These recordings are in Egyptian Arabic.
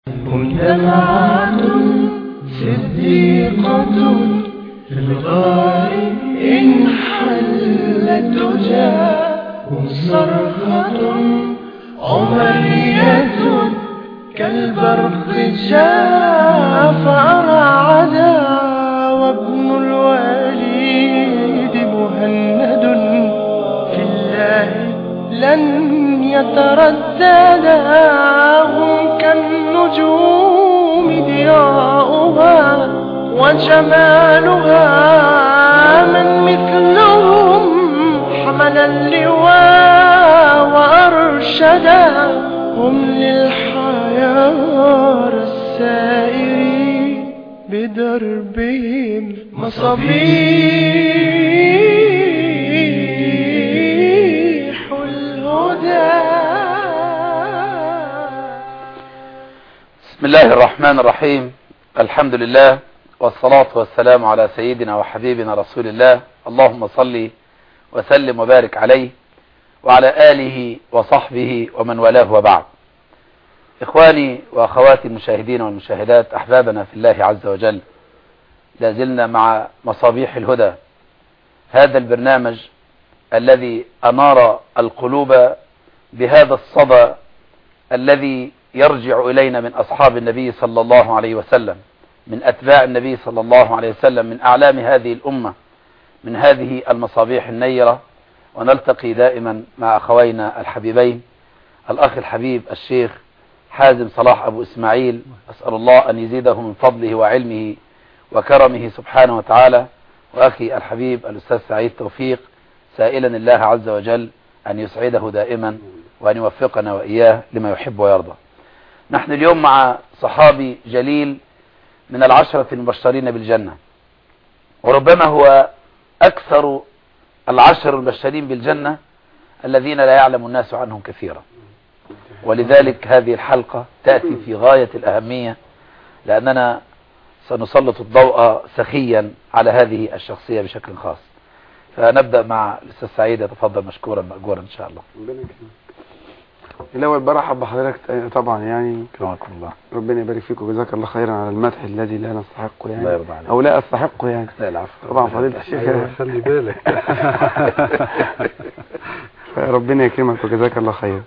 هم دمعة صديقة في الغار إن حلت تجاه هم صرخة عمرية كالبرق جاء فأرعدا وابن الوليد مهند في الله لن يترددا هم كالنجوم ضياؤها وجمالها من مثلهم حمل اللواء وأرشدا هم للحيار السائرين بدربهم مصابيح الهدى بسم الله الرحمن الرحيم الحمد لله والصلاة والسلام على سيدنا وحبيبنا رسول الله اللهم صل وسلم وبارك عليه وعلى آله وصحبه ومن والاه وبعد إخواني وأخواتي المشاهدين والمشاهدات أحبابنا في الله عز وجل لازلنا مع مصابيح الهدى هذا البرنامج الذي أنار القلوب بهذا الصدى الذي يرجع إلينا من أصحاب النبي صلى الله عليه وسلم من أتباع النبي صلى الله عليه وسلم من أعلام هذه الأمة من هذه المصابيح النيرة ونلتقي دائما مع أخوينا الحبيبين الأخ الحبيب الشيخ حازم صلاح أبو إسماعيل أسأل الله أن يزيده من فضله وعلمه وكرمه سبحانه وتعالى وأخي الحبيب الأستاذ سعيد توفيق سائلا الله عز وجل أن يسعده دائما وأن يوفقنا وإياه لما يحب ويرضى نحن اليوم مع صحابي جليل من العشرة المبشرين بالجنة وربما هو أكثر العشر المبشرين بالجنة الذين لا يعلم الناس عنهم كثيرا ولذلك هذه الحلقة تأتي في غاية الأهمية لأننا سنسلط الضوء سخيا على هذه الشخصية بشكل خاص فنبدأ مع الأستاذ سعيد يتفضل مشكورا مأجورا إن شاء الله الأول برحب بحضرتك طبعا يعني كرمكم الله ربنا يبارك فيك وجزاك الله خيرا على المدح الذي لا نستحقه الله يعني يرضى عليك أو لا أستحقه يعني لا العفو طبعا فضيلة الشيخ أيوة خلي بالك ربنا يكرمك وجزاك الله خير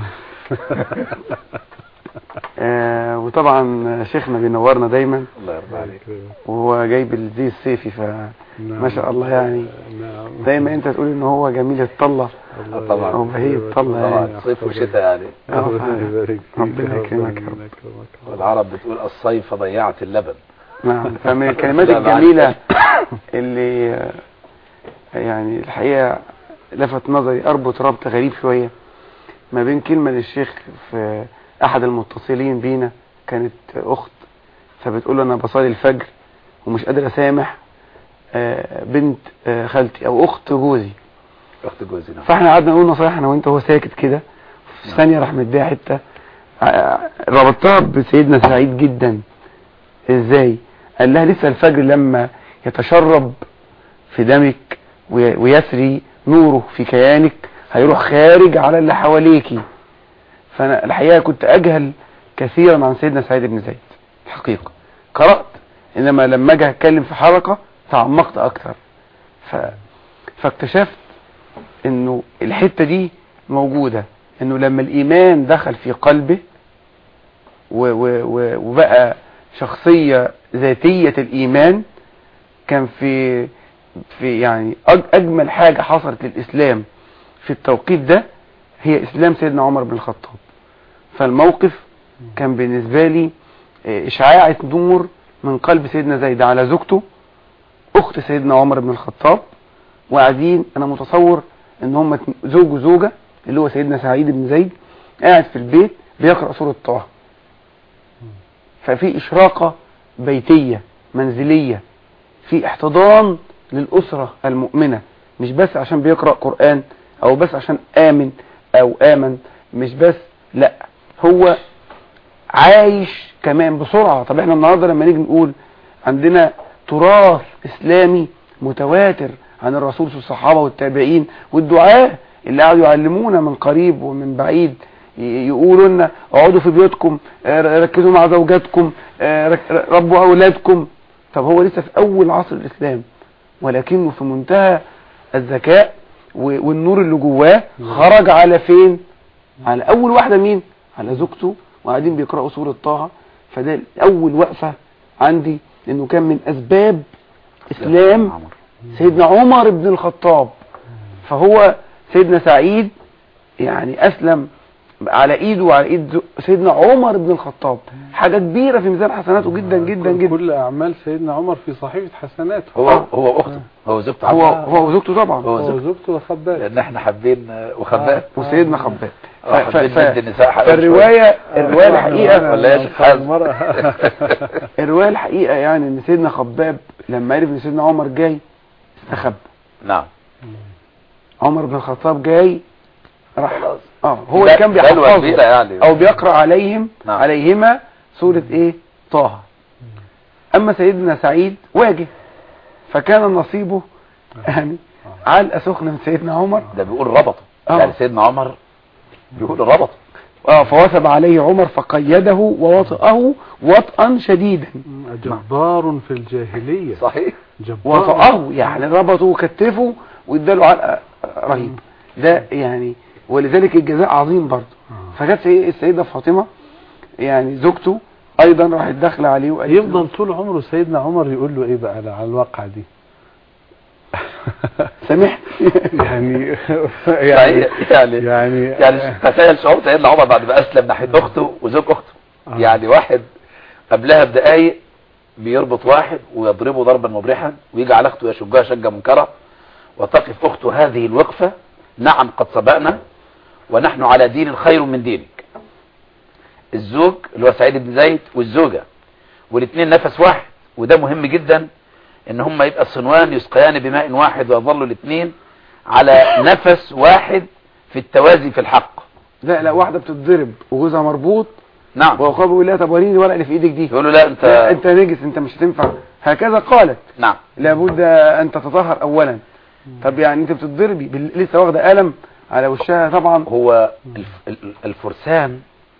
آه وطبعا شيخنا بينورنا دايما الله يرضى عليك وهو جايب الزي الصيفي فما شاء الله يعني نعم دايما انت تقول ان هو جميل الطلة الله طبعا. هو بهيج طلة طبعا يعني صيف وشتاء يعني آه، ربنا فعلا. يبارك فيك ربنا يا يكرمك يا رب. ربنا يكرمك. والعرب بتقول الصيف ضيعت اللبن نعم فمن الكلمات لا، معلش. الجميلة اللي آه، يعني الحقيقة لفت نظري أربط ربط غريب شوية ما بين كلمة للشيخ في أحد المتصلين بينا كانت أخت فبتقول له أنا بصلي الفجر ومش قادر أسامح آه، بنت آه، خالتي أو أخت جوزي اخت جوزي نعم فاحنا قعدنا نقول نصايح أنا وأنت وهو ساكت كده في ثانية راح مديها حتة آه، ربطتها بسيدنا سعيد جدا ازاي قال لها لسه الفجر لما يتشرب في دمك وي- ويسري نوره في كيانك هيروح خارج على اللي حواليكي فانا الحقيقة كنت اجهل كثيرا عن سيدنا سعيد بن زيد الحقيقة قرأت انما لما اجي اتكلم في حلقة تعمقت اكتر ف... فاكتشفت انه الحتة دي موجودة انه لما الايمان دخل في قلبه و و و وبقى شخصية ذاتية الإيمان كان في في يعني أج- أجمل حاجة حصلت للإسلام في التوقيت ده هي إسلام سيدنا عمر بن الخطاب فالموقف كان بالنسبة لي آه، إشعاعة نور من قلب سيدنا زيد على زوجته أخت سيدنا عمر بن الخطاب وقاعدين أنا متصور إن هم زوج وزوجة اللي هو سيدنا سعيد بن زيد قاعد في البيت بيقرأ سورة طه ففي إشراقة بيتية منزلية في احتضان للأسرة المؤمنة مش بس عشان بيقرأ قرآن أو بس عشان آمن أو آمن مش بس لا هو عايش كمان بسرعة طب احنا النهاردة لما نيجي نقول عندنا تراث إسلامي متواتر عن الرسول والصحابة والتابعين والدعاة اللي قعدوا يعلمونا من قريب ومن بعيد ي- يقولوا لنا اقعدوا في بيوتكم آه، ركزوا مع زوجاتكم آه، رك- ربوا اولادكم طب هو لسه في اول عصر الاسلام ولكنه في منتهى الذكاء و- والنور اللي جواه خرج على فين على اول واحدة مين على زوجته وقاعدين بيقرأوا سورة طه فده اول وقفة عندي لانه كان من اسباب اسلام سيدنا عمر بن الخطاب فهو سيدنا سعيد يعني اسلم على ايده وعلى ايد زو- سيدنا عمر بن الخطاب حاجة كبيرة في ميزان حسناته جدا جدا كل- جدا كل اعمال سيدنا عمر في صحيفة حسناته هو هو اخته هو زوجته هو عمها. هو وزوجته طبعا هو هو زوجته زوجته وخباب لان احنا حابين آه، وخباب وسيدنا خباب ف- آه، ف- حابين ف- ندي النساء حقهم فالرواية الرواية الحقيقة ولا يا شيخ حازم؟ المرأة الرواية الحقيقة يعني ان سيدنا خباب لما عرف ان سيدنا عمر جاي استخبى نعم عمر بن الخطاب جاي راح خلاص. اه هو بل- اللي كان بلوى كبيرة بيحفظه يعني او بيقرأ عليهم نعم. عليهما سورة ايه طه اما سيدنا سعيد واجه فكان نصيبه يعني علقة سخنة من سيدنا عمر ده بيقول ربطه آه. يعني سيدنا عمر بيقول ربطه اه فوثب عليه عمر فقيده ووطئه وطئا شديدا جبار في الجاهلية صحيح جبار وطئه يعني ربطه وكتفه واداله علقة رهيب ده يعني ولذلك الجزاء عظيم برضه فجت سي- السيدة فاطمة يعني زوجته ايضا راحت داخله عليه وقالت له- يفضل طول عمره سيدنا عمر يقول له ايه بقى على على الواقعة دي سامحني يعني يعني يعني يعني يعني تخيل شعور سيدنا عمر بعد ما اسلم ناحيه اخته وزوج اخته آه. يعني واحد قبلها بدقايق بيربط واحد ويضربه ضربا مبرحا ويجي على اخته يشجها شجه منكره وتقف اخته هذه الوقفه نعم قد سبقنا ونحن على دين خير من دينك الزوج اللي هو سعيد بن زيد والزوجه والاثنين نفس واحد وده مهم جدا ان هم يبقى الصنوان يسقيان بماء واحد ويظلوا الاثنين على نفس واحد في التوازي في الحق لا لا واحده بتتضرب وجوزها مربوط نعم واخوها بيقول لها طب وريني الورقه اللي في ايدك دي يقولوا لا انت لا انت نجس انت مش هتنفع هكذا قالت نعم لابد ان تتطهر اولا طب يعني انت بتتضربي بال- لسه واخده قلم على وشها طبعا هو الف- ال- الفرسان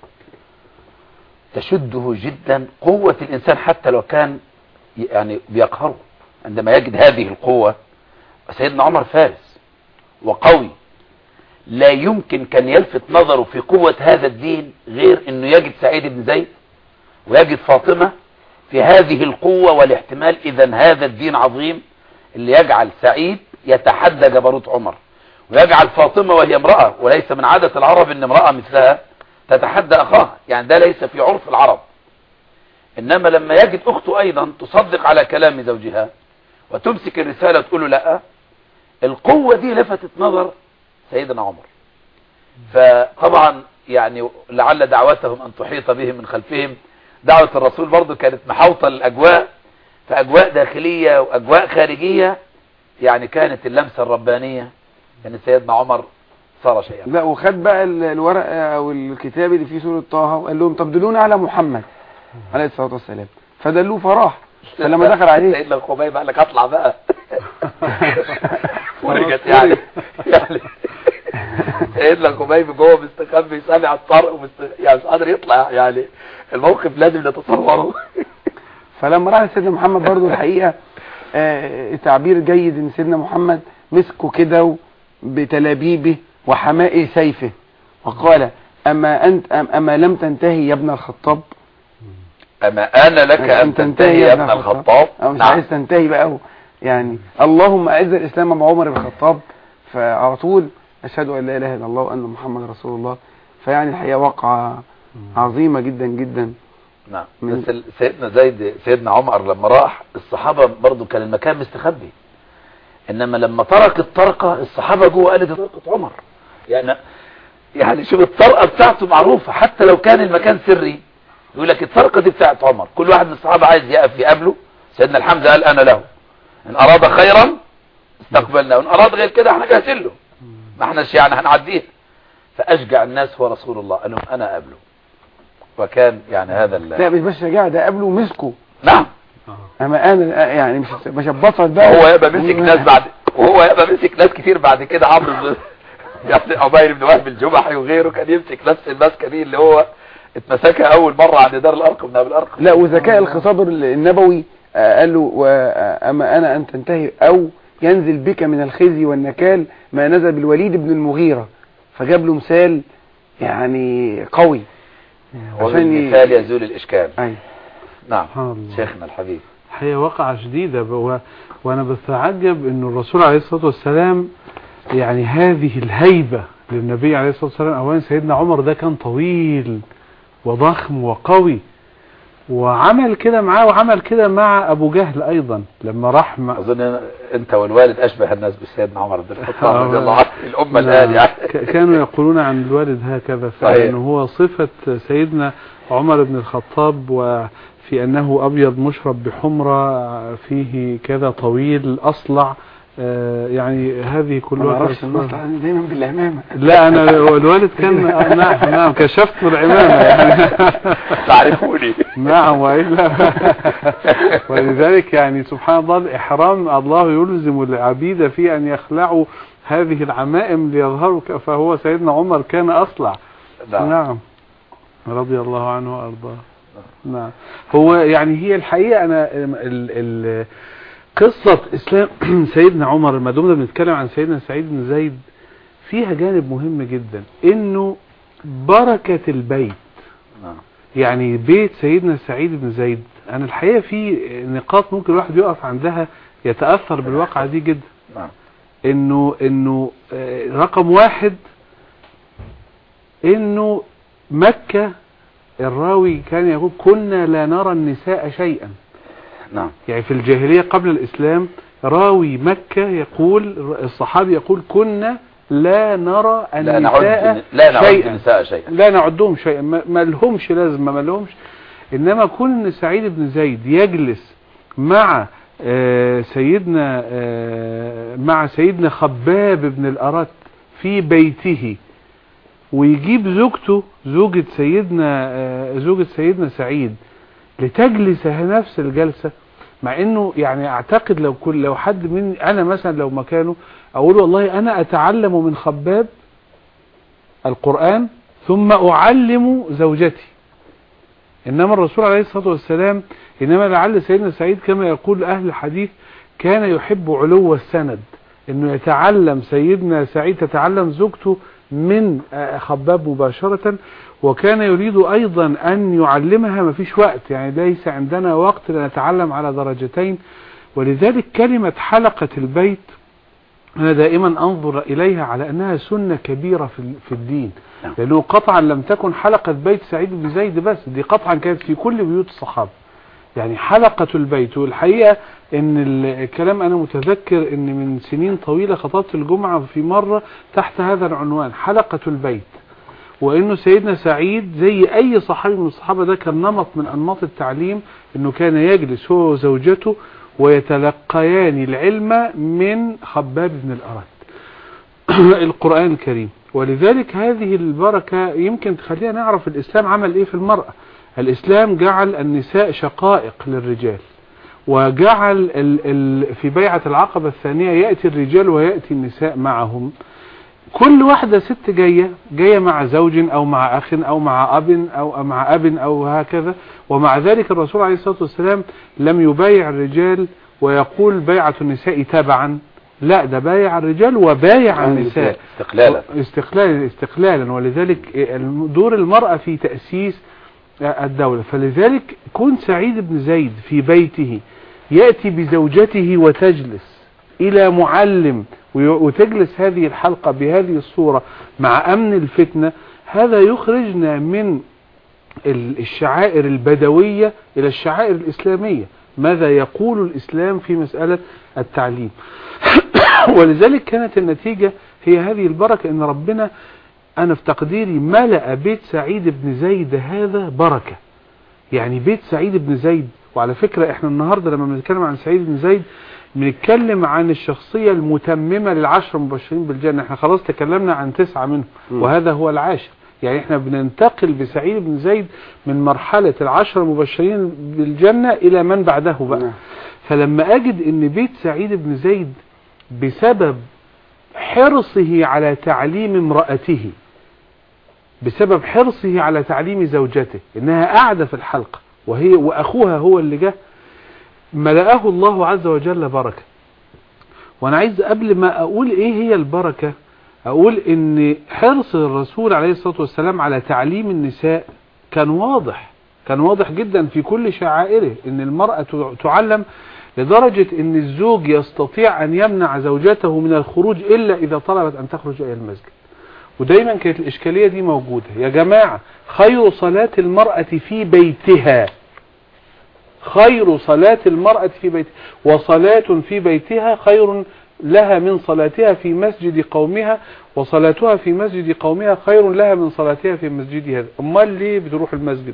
تشده جدا قوة الإنسان حتى لو كان ي- يعني بيقهره عندما يجد هذه القوة سيدنا عمر فارس وقوي لا يمكن كان يلفت نظره في قوة هذا الدين غير انه يجد سعيد بن زيد ويجد فاطمة في هذه القوة والاحتمال اذا هذا الدين عظيم اللي يجعل سعيد يتحدى جبروت عمر ويجعل فاطمة وهي امرأة وليس من عادة العرب ان امرأة مثلها تتحدى اخاها يعني ده ليس في عرف العرب انما لما يجد اخته ايضا تصدق على كلام زوجها وتمسك الرسالة وتقول له لا القوة دي لفتت نظر سيدنا عمر فطبعا يعني لعل دعوتهم ان تحيط بهم من خلفهم دعوة الرسول برضو كانت محاوطة الاجواء فاجواء داخلية واجواء خارجية يعني كانت اللمسة الربانية ان سيدنا عمر صار شيئا لا وخد بقى ال- الورقه او الكتاب اللي فيه سوره طه وقال لهم طب دلوني على محمد عليه الصلاه والسلام فدلوه فراح فلما دخل عليه سيدنا الخبيب قال لك اطلع بقى فرجت يعني يعني سيدنا الخبيب جوه مستخبي سامع الطرق ومست... يعني مش قادر يطلع يعني الموقف لازم نتصوره فلما راح سيدنا محمد برضو الحقيقة آه، تعبير جيد ان سيدنا محمد مسكه كده بتلابيبه وحماء سيفه وقال اما انت أم اما لم تنتهي يا ابن الخطاب اما انا لك ان تنتهي يا ابن الخطاب او مش نعم. عايز تنتهي بقى و- يعني اللهم اعز الاسلام مع عمر بن الخطاب فعلى طول اشهد ان لا اله الا الله وان محمد رسول الله فيعني الحقيقة وقعة عظيمة جدا جدا نعم من- بس ال- سيدنا زيد سيدنا عمر لما راح الصحابة برضو كان المكان مستخبي انما لما ترك الطرقة الصحابة جوه قالت دي طرقة عمر يعني يعني شوف الطرقة بتاعته معروفة حتى لو كان المكان سري يقول لك الطرقة دي بتاعت عمر كل واحد من الصحابة عايز يقف يقابله سيدنا الحمزة قال انا له ان اراد خيرا استقبلنا وان اراد غير كده احنا جاهزين له ما احناش يعني هنعديه فاشجع الناس هو رسول الله قال لهم انا قابله وكان يعني هذا ال- لا مش بس شجاع ده قبله مسكه نعم اما انا يعني مش مش هتبطل بقى وهو يبقى مسك ناس بعد وهو يبقى مسك ناس كتير بعد كده عمرو بن يعني عمير بن وهب الجمحي وغيره كان يمسك نفس المسكه دي اللي هو اتمسكها اول مره عند دار الارقم من ابي الارقم لا وذكاء الخطاب النبوي آه، قال له وأما أنا أن تنتهي أو ينزل بك من الخزي والنكال ما نزل بالوليد بن المغيرة فجاب له مثال يعني قوي عشان ي- وبالمثال يزول الاشكال أيوة. نعم سبحان الله. شيخنا الحبيب هي واقعة شديدة ب- و... وانا بتعجب ان الرسول عليه الصلاة والسلام يعني هذه الهيبة للنبي عليه الصلاة والسلام اولا سيدنا عمر ده كان طويل وضخم وقوي وعمل كده معاه وعمل كده مع ابو جهل ايضا لما راح مع اظن انت والوالد اشبه الناس بسيدنا عمر بن الخطاب آه، رضي الله عنه الامه لا، الان يعني ك- كانوا يقولون عن الوالد هكذا صحيح. فإن هو صفة سيدنا عمر بن الخطاب وفي أنه أبيض مشرب بحمرة فيه كذا طويل أصلع آه، يعني هذه ما كلها اعرفش المصلحة دي دايما بالعمامة لا أنا الوالد كان آه، نعم نعم كشفت العمامة يعني تعرفوني نعم وإلا ولذلك يعني سبحان الله الإحرام الله يلزم العبيد في أن يخلعوا هذه العمائم ليظهروا ك- فهو سيدنا عمر كان أصلع نعم نعم رضي الله عنه وأرضاه نعم هو يعني هي الحقيقة أنا ال ال قصة إسلام سيدنا عمر ما دمنا بنتكلم عن سيدنا سعيد بن زيد فيها جانب مهم جدا إنه بركة البيت نعم يعني بيت سيدنا سعيد بن زيد انا الحقيقه في نقاط ممكن الواحد يقف عندها يتاثر بالواقعه دي جدا نعم انه انه آه، رقم واحد انه مكه الراوي كان يقول كنا لا نرى النساء شيئا نعم يعني في الجاهليه قبل الاسلام راوي مكه يقول الصحابي يقول كنا لا نرى لا النساء نعد لا نعد شيئا النساء شيئا لا نعدهم شيئا ما ما لهمش لازمه ما لهمش انما كون سعيد بن زيد يجلس مع آه، سيدنا آه، مع سيدنا خباب بن الأرت في بيته ويجيب زوجته زوجة سيدنا آه، زوجة سيدنا سعيد لتجلس نفس الجلسة مع انه يعني اعتقد لو كل لو حد من انا مثلا لو مكانه اقول والله انا اتعلم من خباب القرآن ثم أعلم زوجتي إنما الرسول عليه الصلاة والسلام إنما لعل سيدنا سعيد كما يقول أهل الحديث كان يحب علو السند إنه يتعلم سيدنا سعيد تتعلم زوجته من آه، خباب مباشرة وكان يريد أيضا أن يعلمها ما فيش وقت يعني ليس عندنا وقت لنتعلم على درجتين ولذلك كلمة حلقة البيت أنا دائما أنظر إليها على أنها سنة كبيرة في في الدين نعم. لأنه قطعا لم تكن حلقة بيت سعيد بن زيد بس دي قطعا كانت في كل بيوت الصحابة يعني حلقة البيت والحقيقة ان الكلام انا متذكر ان من سنين طويلة خطبت الجمعة في مرة تحت هذا العنوان حلقة البيت وانه سيدنا سعيد زي اي صحابي من الصحابة ده كان نمط من انماط التعليم انه كان يجلس هو وزوجته ويتلقيان العلم من خباب بن الأرد القرآن الكريم ولذلك هذه البركة يمكن تخلينا نعرف الإسلام عمل إيه في المرأة الإسلام جعل النساء شقائق للرجال وجعل ال ال في بيعة العقبة الثانية يأتي الرجال ويأتي النساء معهم كل واحدة ست جاية جاية مع زوج أو مع أخ أو مع أب أو مع أب أو هكذا ومع ذلك الرسول عليه الصلاة والسلام لم يبايع الرجال ويقول بيعة النساء تبعا لا ده بايع الرجال وبايع النساء استقلالا استقلالا استقلالا ولذلك دور المرأة في تأسيس الدولة فلذلك كن سعيد بن زيد في بيته يأتي بزوجته وتجلس إلى معلم وتجلس هذه الحلقة بهذه الصورة مع أمن الفتنة هذا يخرجنا من الشعائر البدوية إلى الشعائر الإسلامية ماذا يقول الإسلام في مسألة التعليم ولذلك كانت النتيجة هي هذه البركة ان ربنا انا في تقديري ملأ بيت سعيد بن زيد هذا بركة يعني بيت سعيد بن زيد وعلى فكرة احنا النهاردة لما بنتكلم عن سعيد بن زيد بنتكلم عن الشخصية المتممة للعشر المبشرين بالجنة احنا خلاص تكلمنا عن تسعة منهم وهذا هو العاشر يعني احنا بننتقل بسعيد بن زيد من مرحلة العشر المبشرين بالجنة الى من بعده بقى فلما اجد ان بيت سعيد بن زيد بسبب حرصه على تعليم امرأته بسبب حرصه على تعليم زوجته انها قاعدة في الحلقة وهي واخوها هو اللي جه ملأه الله عز وجل بركة وانا عايز قبل ما اقول ايه هي البركة اقول ان حرص الرسول عليه الصلاة والسلام على تعليم النساء كان واضح كان واضح جدا في كل شعائره ان المرأة تعلم لدرجة ان الزوج يستطيع ان يمنع زوجته من الخروج الا اذا طلبت ان تخرج الى المسجد ودايما كانت الاشكالية دي موجودة يا جماعة خير صلاة المرأة في بيتها خير صلاة المرأة في بيتها وصلاة في بيتها خير لها من صلاتها في مسجد قومها وصلاتها في مسجد قومها خير لها من صلاتها في مسجدها امال ليه بتروح المسجد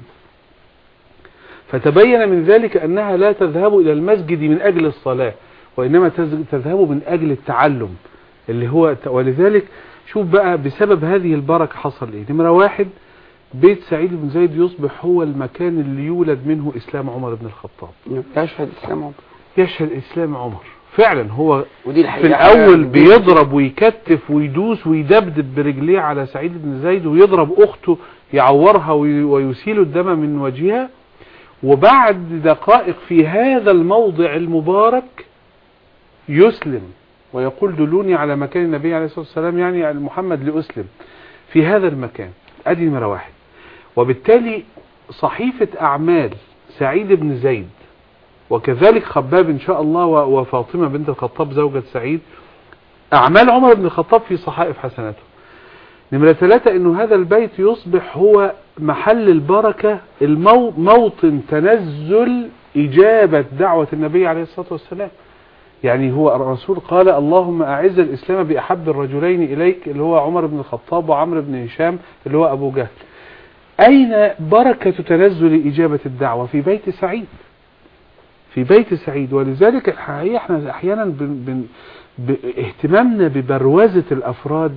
فتبين من ذلك أنها لا تذهب إلى المسجد من أجل الصلاة وإنما تذهب من أجل التعلم اللي هو ولذلك شوف بقى بسبب هذه البركة حصل إيه نمرة واحد بيت سعيد بن زيد يصبح هو المكان اللي يولد منه إسلام عمر بن الخطاب يشهد إسلام عمر يشهد إسلام عمر فعلا هو ودي في الأول بيضرب ويكتف ويدوس ويدبدب برجليه على سعيد بن زيد ويضرب أخته يعورها ويسيل الدم من وجهها وبعد دقائق في هذا الموضع المبارك يسلم ويقول دلوني على مكان النبي عليه الصلاة والسلام يعني محمد لأسلم في هذا المكان ادي نمرة واحد وبالتالي صحيفة أعمال سعيد بن زيد وكذلك خباب إن شاء الله وفاطمة بنت الخطاب زوجة سعيد أعمال عمر بن الخطاب في صحائف حسناته نمرة ثلاثة انه هذا البيت يصبح هو محل البركة الموطن تنزل اجابة دعوة النبي عليه الصلاة والسلام يعني هو الرسول قال اللهم اعز الاسلام باحب الرجلين اليك اللي هو عمر بن الخطاب وعمر بن هشام اللي هو ابو جهل اين بركة تنزل اجابة الدعوة في بيت سعيد في بيت سعيد ولذلك الحقيقة احنا احيانا بن بن اهتمامنا ببروزة الافراد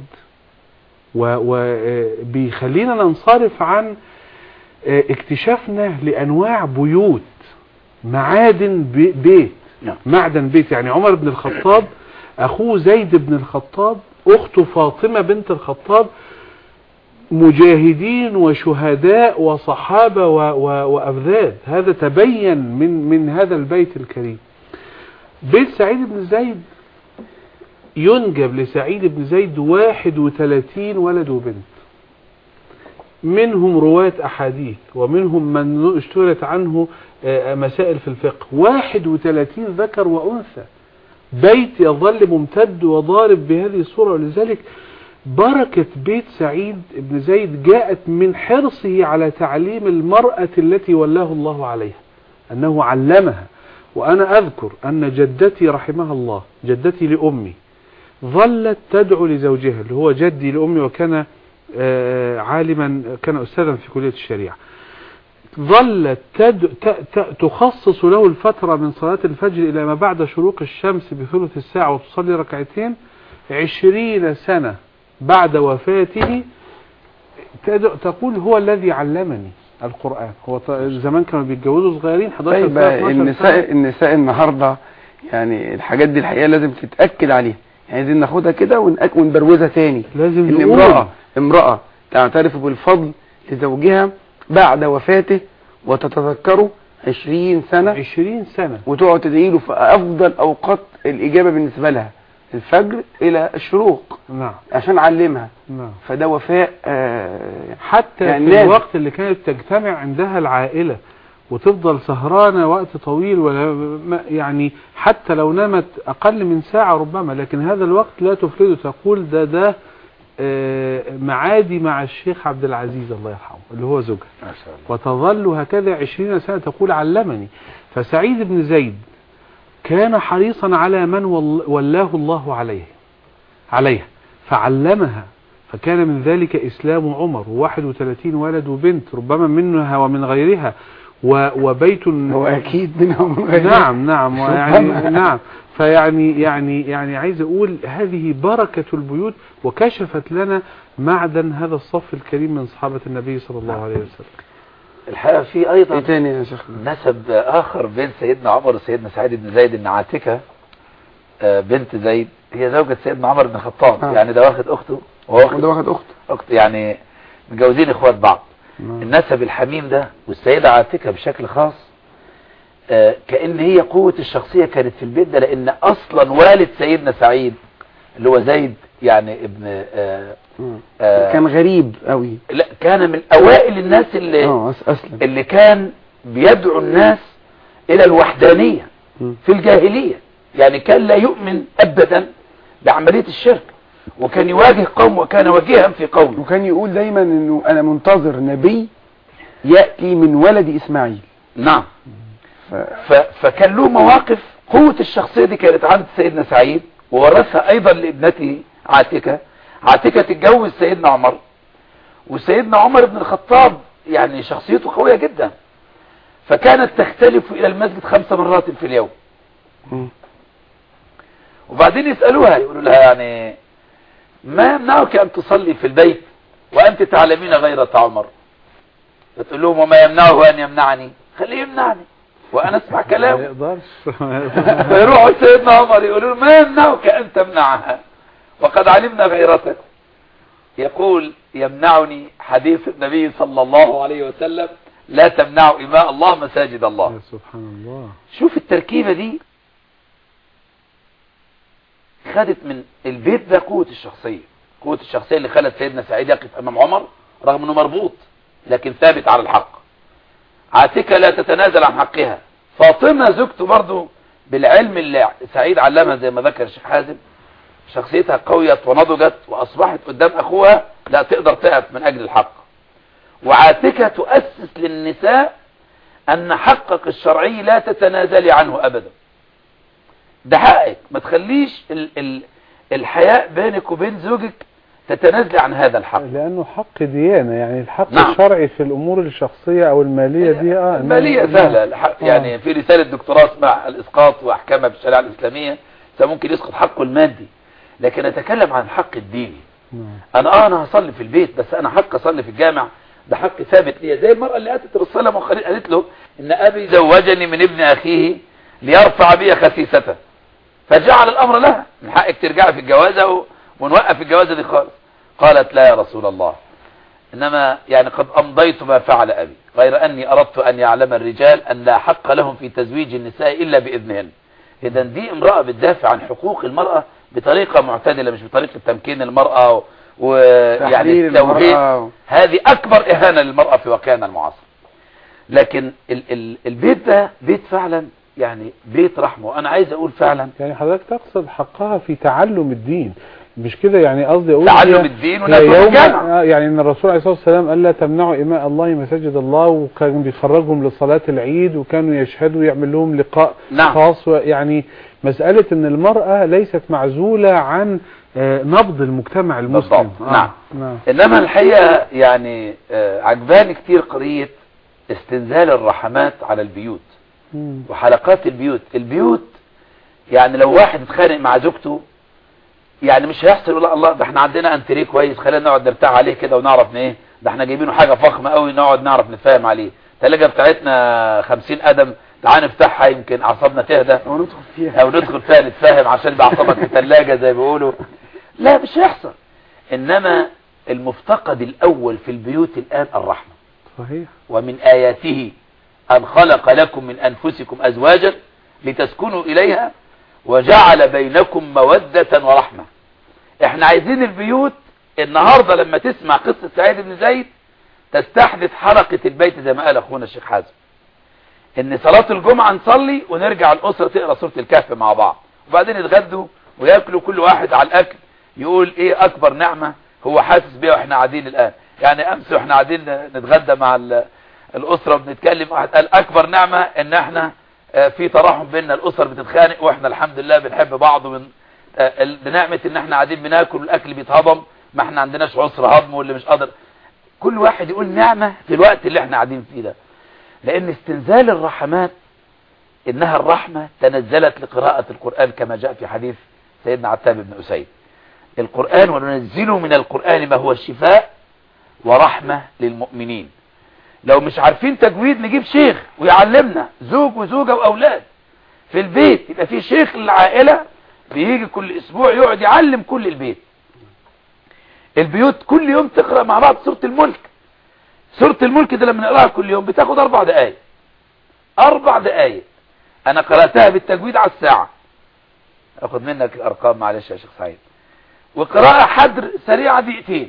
وبيخلينا ننصرف عن اكتشافنا لأنواع بيوت معادن بيت معدن بيت يعني عمر بن الخطاب أخوه زيد بن الخطاب أخته فاطمة بنت الخطاب مجاهدين وشهداء وصحابة وأفذاذ هذا تبين من من هذا البيت الكريم بيت سعيد بن زيد ينجب لسعيد بن زيد 31 ولد وبنت منهم رواة أحاديث ومنهم من اشتهرت عنه مسائل في الفقه 31 ذكر وأنثى بيت يظل ممتد وضارب بهذه الصورة ولذلك بركة بيت سعيد بن زيد جاءت من حرصه على تعليم المرأة التي ولاه الله عليها أنه علمها وأنا أذكر أن جدتي رحمها الله جدتي لأمي ظلت تدعو لزوجها اللي هو جدي لأمي وكان عالما كان أستاذا في كلية الشريعة ظلت تد... ت... ت... تخصص له الفترة من صلاة الفجر إلى ما بعد شروق الشمس بثلث الساعة وتصلي ركعتين عشرين سنة بعد وفاته تد... تقول هو الذي علمني القرآن هو ط... زمان كانوا بيتجوزوا صغيرين 11 طيب سنة النساء النساء النهارده يعني الحاجات دي الحقيقه لازم تتاكد عليها يعني عايزين ناخدها كده ونأك... ونبروزها تاني لازم ان نقول. امراه امراه تعترف بالفضل لزوجها بعد وفاته وتتذكره 20 سنه 20 سنة وتقعد تدعي له في افضل اوقات الاجابه بالنسبه لها الفجر الى الشروق نعم عشان علمها نعم فده وفاء آه حتى يعني في لازم. الوقت اللي كانت تجتمع عندها العائلة وتفضل سهرانة وقت طويل ولا ما- يعني حتى لو نامت أقل من ساعة ربما لكن هذا الوقت لا تفرده تقول ده ده آه، معادي مع الشيخ عبد العزيز الله يرحمه اللي هو زوجها ما شاء الله وتظل هكذا عشرين سنة تقول علمني فسعيد بن زيد كان حريصا على من ول- ولاه الله عليه عليها فعلمها فكان من ذلك إسلام عمر وواحد وثلاثين ولد وبنت ربما منها ومن غيرها و- وبيت هو اكيد منهم غير نعم نعم يعني ربما. نعم فيعني يعني يعني عايز اقول هذه بركة البيوت وكشفت لنا معدن هذا الصف الكريم من صحابة النبي صلى الله عليه وسلم الحقيقة في ايه أيضا تاني يا شيخ نسب آخر بين سيدنا عمر وسيدنا سعيد بن زيد إن عاتكة آه، بنت زيد هي زوجة سيدنا عمر بن الخطاب آه. يعني ده واخد اخته وهو وده واخد واخد اخت اخت يعني متجوزين اخوات بعض نعم. النسب الحميم ده والسيدة عاتكة بشكل خاص آه، كأن هي قوة الشخصية كانت في البيت ده لأن أصلا والد سيدنا سعيد اللي هو زيد يعني ابن آه، مم. آه، كان غريب قوي لا كان من أوائل الناس اللي اه أس- اسلم اللي كان بيدعو الناس إلى الوحدانية مم. في الجاهلية يعني كان لا يؤمن أبدا بعملية الشرك وكان يواجه قوم وكان وجيها في قومه وكان يقول دايما انه انا منتظر نبي يأتي من ولد اسماعيل نعم ف... ف... فكان له مواقف قوة الشخصية دي كانت عند سيدنا سعيد وورثها ايضا لابنته عاتكة عاتكة تتجوز سيدنا عمر وسيدنا عمر بن الخطاب يعني شخصيته قوية جدا فكانت تختلف الى المسجد خمس مرات في اليوم مم. وبعدين يسألوها يقولوا لها يعني ما يمنعك ان تصلي في البيت وانت تعلمين غيرة عمر فتقول لهم وما يمنعه ان يمنعني خليه يمنعني وانا اسمع ما كلامه يقدرش فيروحوا سيدنا عمر يقولوا له ما يمنعك أن تمنعها وقد علمنا غيرتك يقول يمنعني حديث النبي صلى الله عليه وسلم لا تمنعوا إماء الله مساجد الله يا سبحان الله شوف التركيبة دي خدت من البيت ده قوة الشخصية قوة الشخصية اللي خلت سيدنا سعيد يقف أمام عمر رغم أنه مربوط لكن ثابت على الحق عاتكة لا تتنازل عن حقها فاطمة زوجته برضو بالعلم اللي سعيد علمها زي ما ذكر الشيخ حازم شخصيتها قويت ونضجت وأصبحت قدام أخوها لا تقدر تقف من أجل الحق وعاتكة تؤسس للنساء أن حقك الشرعي لا تتنازلي عنه أبدا ده حقك ما تخليش ال ال الحياء بينك وبين زوجك تتنازلي عن هذا الحق لانه حق ديانه يعني الحق نعم. الشرعي في الامور الشخصيه او الماليه دي اه المالية نعم. سهلة الحق- آه. يعني في رسالة دكتوراه اسمها الإسقاط وأحكامها في الشريعة الإسلامية ممكن يسقط حقه المادي لكن أتكلم عن الحق الديني نعم. أنا آه أنا هصلي في البيت بس أنا حق أصلي في الجامع ده حق ثابت ليا زي المرأة اللي أتت الرسول صلى الله عليه وسلم قالت له إن أبي زوجني من ابن أخيه ليرفع بي خسيسته فجعل الأمر لها من حقك ترجعي في الجوازة و- ونوقف الجوازة دي خالص قالت لا يا رسول الله إنما يعني قد أمضيت ما فعل أبي غير أني أردت أن يعلم الرجال أن لا حق لهم في تزويج النساء إلا بإذنهن إذا دي امرأة بتدافع عن حقوق المرأة بطريقة معتدلة مش بطريقة تمكين المرأة و- ويعني تحرير التوحيد المرأة هذه أكبر إهانة للمرأة في واقعنا المعاصر لكن ال ال البيت ده بيت فعلا يعني بيت رحمة وأنا عايز أقول فعلا يعني حضرتك تقصد حقها في تعلم الدين مش كده يعني قصدي اقول تعلم هي- الدين هي ونفس يوم الجامع آه، يعني ان الرسول عليه الصلاه والسلام قال لا تمنعوا اماء الله مساجد الله وكان بيخرجهم لصلاه العيد وكانوا يشهدوا يعمل لهم لقاء نعم. خاص يعني مساله ان المراه ليست معزوله عن آه، نبض المجتمع المسلم بالضبط. نعم. نعم إنما الحقيقة يعني آه، عجباني كتير قضية استنزال الرحمات على البيوت مم. وحلقات البيوت البيوت يعني لو واحد اتخانق مع زوجته يعني مش هيحصل يقول لا الله ده احنا عندنا انتريه كويس خلينا نقعد نرتاح عليه كده ونعرف ايه ده احنا جايبينه حاجة فخمة قوي نقعد نعرف نتفاهم عليه الثلاجة بتاعتنا 50 قدم تعال نفتحها يمكن اعصابنا تهدى او ندخل فيها او ندخل فيها نتفاهم عشان يبقى اعصابك في ثلاجة زي ما بيقولوا لا مش هيحصل انما المفتقد الاول في البيوت الان الرحمة صحيح ومن آياته أن خلق لكم من أنفسكم أزواجا لتسكنوا إليها وجعل بينكم مودة ورحمة احنا عايزين البيوت النهاردة لما تسمع قصة سعيد بن زيد تستحدث حركة البيت زي ما قال أخونا الشيخ حازم ان صلاة الجمعة نصلي ونرجع الأسرة تقرأ سورة الكهف مع بعض وبعدين يتغدوا وياكلوا كل واحد على الأكل يقول ايه أكبر نعمة هو حاسس بيها واحنا قاعدين الآن يعني أمس واحنا قاعدين نتغدى مع ال- الأسرة بنتكلم واحد قال أكبر نعمة إن احنا آه، في تراحم بيننا الأسر بتتخانق واحنا الحمد لله بنحب بعض وبن آه، ال- بنعمة إن احنا قاعدين بناكل والأكل بيتهضم ما احنا عندناش عسر هضم واللي مش قادر كل واحد يقول نعمة في الوقت اللي احنا قاعدين فيه ده لأن استنزال الرحمات إنها الرحمة تنزلت لقراءة القرآن كما جاء في حديث سيدنا عتاب بن أسيد القرآن وننزل من القرآن ما هو الشفاء ورحمة للمؤمنين لو مش عارفين تجويد نجيب شيخ ويعلمنا زوج وزوجة وأولاد في البيت يبقى في شيخ للعائلة بيجي كل اسبوع يقعد يعلم كل البيت البيوت كل يوم تقرأ مع بعض سورة الملك سورة الملك ده لما نقراها كل يوم بتاخد اربع دقايق اربع دقايق انا قرأتها بالتجويد على الساعة اخد منك الارقام معلش يا شيخ سعيد وقراءة حدر سريعة دقيقتين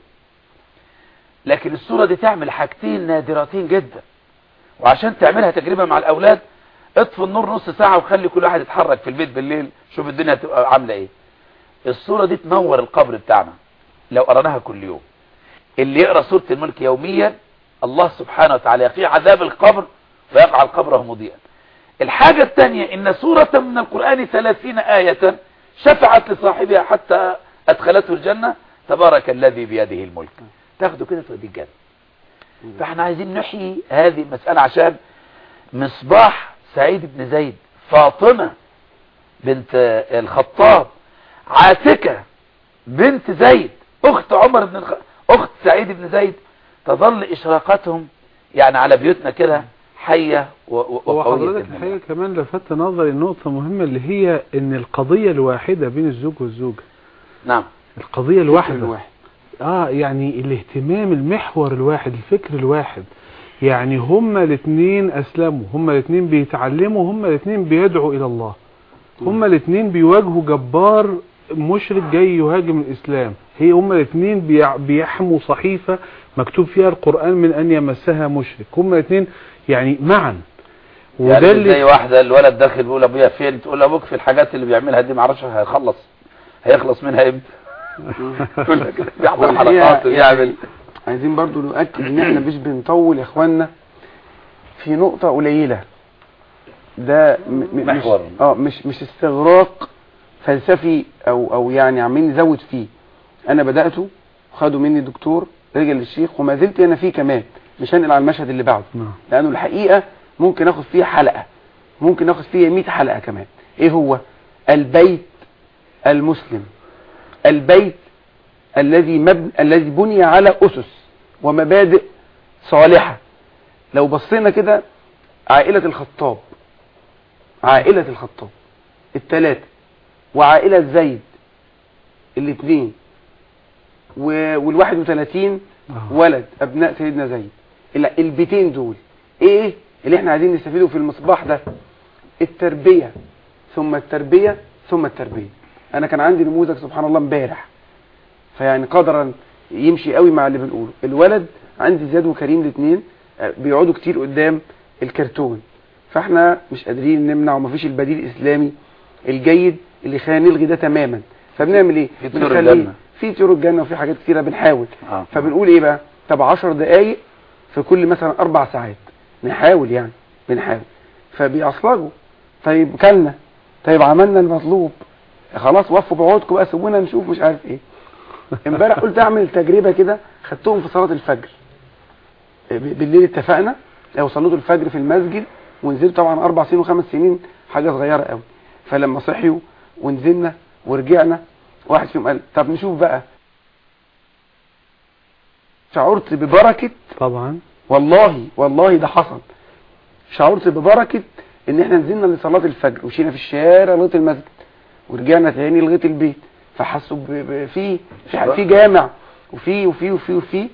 لكن السورة دي تعمل حاجتين نادرتين جدا وعشان تعملها تجربة مع الاولاد اطفي النور نص ساعة وخلي كل واحد يتحرك في البيت بالليل شوف الدنيا هتبقى عاملة ايه السورة دي تنور القبر بتاعنا لو قرناها كل يوم اللي يقرأ سورة الملك يوميا الله سبحانه وتعالى يقي عذاب القبر ويقع القبر مضيئا الحاجة الثانية ان سورة من القرآن ثلاثين آية شفعت لصاحبها حتى ادخلته الجنة تبارك الذي بيده الملك تاخده كده توديه الجنة فاحنا عايزين نحيي هذه المسألة عشان مصباح سعيد بن زيد فاطمة بنت الخطاب عاتكة بنت زيد اخت عمر بن الخ... اخت سعيد بن زيد تظل اشراقاتهم يعني على بيوتنا كده حية و... و... هو وقوية حضرتك بإذن الحقيقة الله. كمان لفت نظري نقطة مهمة اللي هي ان القضية الواحدة بين الزوج والزوجة نعم القضية الواحدة الواحد اه يعني الاهتمام المحور الواحد الفكر الواحد يعني هما الاثنين اسلموا هما الاثنين بيتعلموا هما الاثنين بيدعوا الى الله هما الاثنين بيواجهوا جبار مشرك جاي يهاجم الاسلام هي هما الاثنين بيع- بيحموا صحيفة مكتوب فيها القرآن من ان يمسها مشرك هما الاثنين يعني معا وده يعني اللي زي واحدة الولد داخل بيقول ابويا فين تقول له ابوك في الحاجات اللي بيعملها دي معرفش هيخلص هيخلص منها امتى يقول لك بيحضر والحقيقة حلقات ويعمل يعني عايزين برضو نؤكد ان احنا مش بنطول يا اخوانا في نقطة قليلة ده م- م- مش محور. اه مش مش استغراق فلسفي او او يعني عمالين نزود فيه انا بدأته وخدوا مني دكتور رجع للشيخ وما زلت انا فيه كمان مش هنقل على المشهد اللي بعده نعم. لانه الحقيقة ممكن اخد فيه حلقة ممكن اخد فيه 100 حلقة كمان ايه هو البيت المسلم البيت الذي مبن... الذي بني على أسس ومبادئ صالحة لو بصينا كده عائلة الخطاب عائلة الخطاب الثلاثة وعائلة زيد الاثنين و... والواحد وثلاثين آه. ولد أبناء سيدنا زيد ال- البيتين دول ايه اللي احنا عايزين نستفيده في المصباح ده التربية ثم التربية ثم التربية انا كان عندي نموذج سبحان الله امبارح فيعني قدرا يمشي قوي مع اللي بنقوله الولد عندي زياد وكريم الاثنين بيقعدوا كتير قدام الكرتون فاحنا مش قادرين نمنع ومفيش البديل الاسلامي الجيد اللي خلينا نلغي ده تماما فبنعمل ايه في طيور بنخليه- الجنة. في طيور الجنه وفي حاجات كتيره بنحاول آه. فبنقول ايه بقى طب 10 دقايق في كل مثلا اربع ساعات نحاول يعني بنحاول فبيعصلجوا طيب كلنا طيب عملنا المطلوب خلاص وقفوا بعودكم بقى سيبونا نشوف مش عارف ايه امبارح قلت اعمل تجربه كده خدتهم في صلاه الفجر ب- بالليل اتفقنا لو صليتوا الفجر في المسجد ونزلت طبعا اربع سنين وخمس سنين حاجه صغيره قوي فلما صحيوا ونزلنا ورجعنا واحد فيهم قال طب نشوف بقى شعرت ببركه طبعا والله والله ده حصل شعرت ببركة ان احنا نزلنا لصلاة الفجر ومشينا في الشارع لغاية المسجد ورجعنا تاني لغاية البيت فحسوا ب- ب- في في في جامع وفي وفي وفي وفي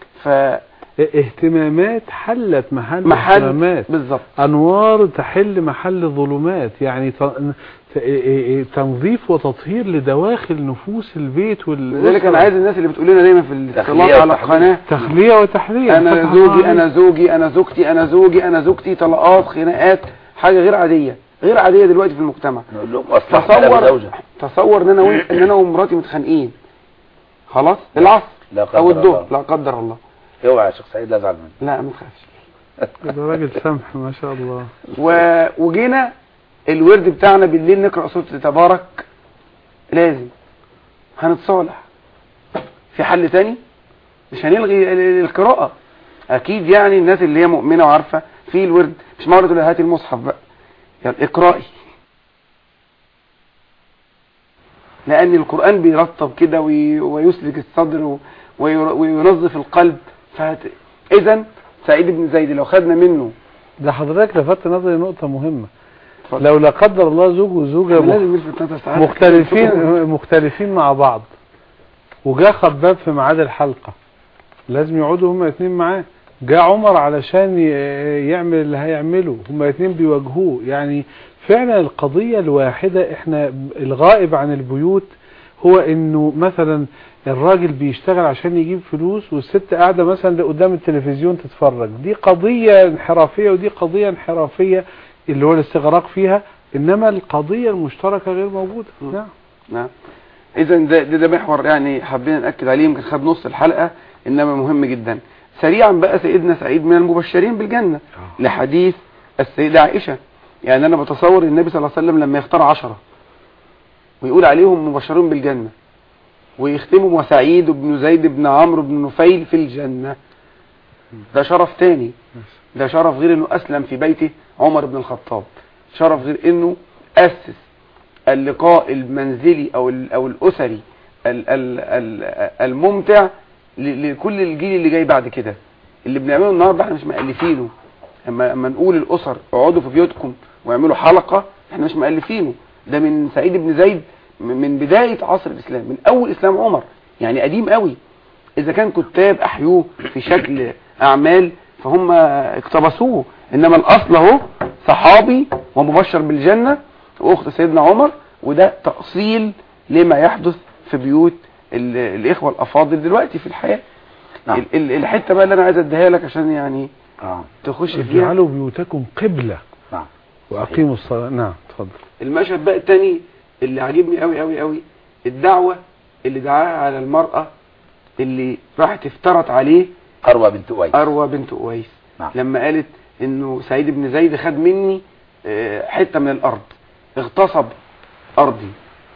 اهتمامات حلت محل فمحل اهتمامات بالظبط انوار تحل محل ظلمات يعني ت- ت- تنظيف وتطهير لدواخل نفوس البيت والأسرة لذلك انا عايز الناس اللي بتقول لنا دايما في الاتصالات على وتحليل. القناة تخلية وتحلية انا فتح زوجي عليك. انا زوجي انا زوجتي انا زوجي انا زوجتي طلقات خناقات حاجة غير عادية غير عادية دلوقتي في المجتمع نقول لهم اصلح كلام تصور زوجة تصور ان انا وإنت- ان انا ومراتي متخانقين خلاص العصر لا قدر او الظهر الله. لا قدر الله اوعى يا شيخ سعيد لا ازعل منك لا ما تخافش ده راجل سمح ما شاء الله و... وجينا الورد بتاعنا بالليل نقرأ سورة تبارك لازم هنتصالح في حل تاني مش هنلغي ال- ال- القراءة اكيد يعني الناس اللي هي مؤمنة وعارفة في الورد مش مرة تقول لها هاتي المصحف بقى يعني اقرأي لان القرآن بيرطب كده وي... ويسلك الصدر و... وي... وينظف القلب فهت... اذا سعيد بن زيد لو خدنا منه ده حضرتك لفت نظري نقطة مهمة لو لا قدر الله زوج وزوجة مخ- لازم نلفت نظر ساعات مختلفين مختلفين مع بعض وجاء خباب في ميعاد الحلقة لازم يقعدوا هما اتنين معاه جاء عمر علشان ي- يعمل اللي هيعمله هما اتنين بيواجهوه يعني فعلا القضية الواحدة احنا الغائب عن البيوت هو انه مثلا الراجل بيشتغل عشان يجيب فلوس والست قاعدة مثلا قدام التلفزيون تتفرج دي قضية انحرافية ودي قضية انحرافية اللي هو الاستغراق فيها انما القضية المشتركة غير موجودة م. نعم نعم اذا ده, ده, ده محور يعني حابين ناكد عليه يمكن خد نص الحلقه انما مهم جدا سريعا بقى سيدنا سعيد من المبشرين بالجنه لحديث السيده عائشه يعني انا بتصور النبي صلى الله عليه وسلم لما يختار عشرة ويقول عليهم مبشرون بالجنه ويختموا وسعيد بن زيد بن عمرو بن نفيل في الجنه ده شرف تاني ده شرف غير انه اسلم في بيته عمر بن الخطاب شرف غير انه اسس اللقاء المنزلي او ال- او الاسري ال- ال- ال- الممتع ل- لكل الجيل اللي جاي بعد كده اللي بنعمله النهارده احنا مش مؤلفينه اما اما نقول الاسر اقعدوا في بيوتكم واعملوا حلقه احنا مش مؤلفينه ده من سعيد بن زيد م- من بدايه عصر الاسلام من اول اسلام عمر يعني قديم قوي اذا كان كتاب احيوه في شكل اعمال فهم اقتبسوه انما الاصل اهو صحابي ومبشر بالجنه واخت سيدنا عمر وده تأصيل لما يحدث في بيوت ال- الاخوه الافاضل دلوقتي في الحياه نعم. ال- ال- الحته بقى اللي انا عايز اديها لك عشان يعني آه. تخش فيها اجعلوا بيوتكم قبلة نعم واقيموا الصلاة نعم اتفضل المشهد بقى التاني اللي عاجبني قوي قوي قوي الدعوه اللي دعاها على المراه اللي راحت افترت عليه أروى بنت أويس اروى بنت اويس نعم. لما قالت انه سعيد بن زيد خد مني آه، حته من الارض اغتصب ارضي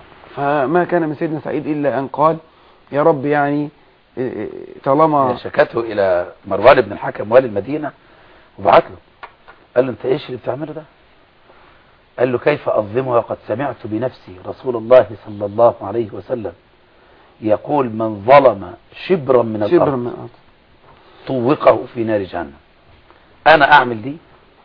فما كان من سيدنا سعيد الا ان قال يا رب يعني آه، آه، طالما شكته إلى مروان بن الحكم والي المدينة وبعت له قال له أنت إيش اللي بتعمله ده قال له كيف أظلمها وقد سمعت بنفسي رسول الله صلى الله عليه وسلم يقول من ظلم شبرا من شبر الأرض من الارض طوقه في نار جهنم أنا أعمل دي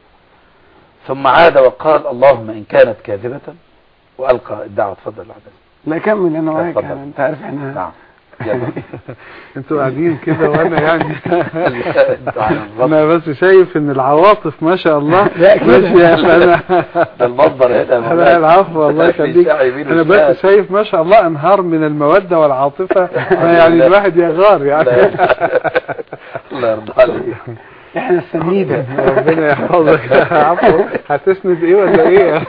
ثم عاد وقال اللهم إن كانت كاذبة وألقى الدعوة تفضل العدد لا كمل انا معاك اتفضل. يعني انت عارف احنا نعم يلا انتوا قاعدين كده وانا يعني انتوا على الوضع. انا بس شايف ان العواطف ما شاء الله لا كده. ماشية فانا ده المصدر هنا انا العفو الله في يخليك ساعة يمين انا وشمال. بس شايف ما شاء الله انهار من المودة والعاطفة أنا يعني الواحد يغار يعني الله يرضى عليك احنا السنيدة ربنا يحفظك عفو هتسند ايه ولا ايه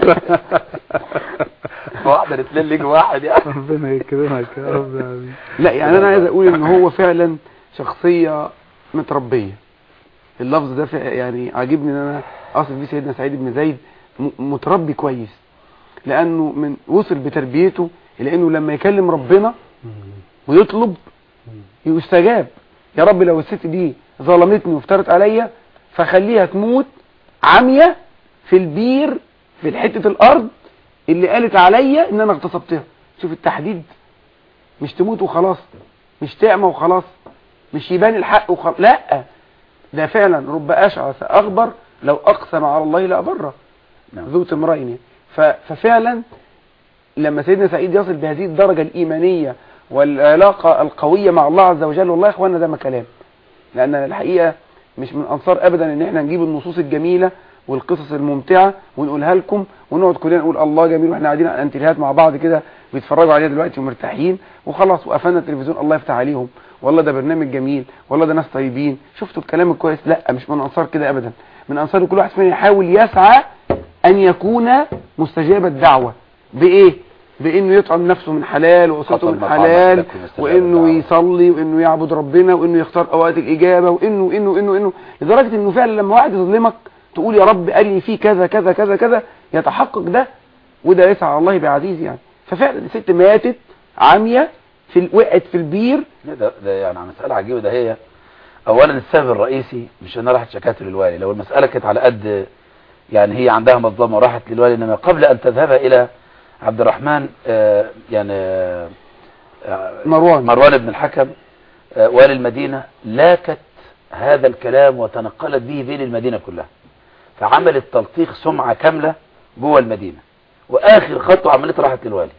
واحدة الاثنين ليك واحد يعني ربنا يكرمك يا رب العالمين لا يعني انا عايز اقول ان هو فعلا شخصية متربية اللفظ ده فع- يعني عاجبني ان انا اصف بيه سيدنا سعيد بن زيد م- متربي كويس لانه من وصل بتربيته الى انه لما يكلم ربنا ويطلب يستجاب يا رب لو الست دي ظلمتني وافترت عليا فخليها تموت عمية في البير في حتة الارض اللي قالت عليا ان انا اغتصبتها شوف التحديد مش تموت وخلاص مش تعمى وخلاص مش يبان الحق وخلاص لا ده فعلا رب اشعث اخبر لو اقسم على الله لابره نعم. ذو تمرين يعني. ف- ففعلا لما سيدنا سعيد يصل بهذه الدرجة الإيمانية والعلاقة القوية مع الله عز وجل والله يا اخوانا ده ما كلام لأن الحقيقة مش من أنصار أبدا إن احنا نجيب النصوص الجميلة والقصص الممتعة ونقولها لكم ونقعد كلنا نقول الله جميل واحنا قاعدين على انتريهات مع بعض كده بيتفرجوا عليها دلوقتي ومرتاحين وخلاص وقفلنا التلفزيون الله يفتح عليهم والله ده برنامج جميل والله ده ناس طيبين شفتوا الكلام الكويس لا مش من أنصار كده أبدا من أنصار كل واحد فينا يحاول يسعى أن يكون مستجاب الدعوة بإيه؟ بإنه يطعم نفسه من حلال وأسرته خطر من مطعمك حلال لكم استجاب وإنه الدعوة. يصلي وإنه يعبد ربنا وإنه يختار أوقات الإجابة وإنه وإنه إنه إنه لدرجة إنه فعلا لما واحد يظلمك تقول يا رب أرني فيه كذا كذا كذا كذا يتحقق ده وده يسعى الله بعزيز يعني ففعلا الست ماتت عامية في ال- وقعت في البير ده, ده يعني مسألة عجيبة ده هي اولا السبب الرئيسي مش انها راحت شكاته للوالي لو المسألة كانت على قد يعني هي عندها مظلمة وراحت للوالي انما قبل ان تذهب الى عبد الرحمن آه، يعني آه، آه، مروان مروان بن الحكم آه، والي المدينة لاكت هذا الكلام وتنقلت به بين المدينة كلها فعملت تلطيخ سمعة كاملة جوه المدينة واخر خطوة عملية راحت للوالي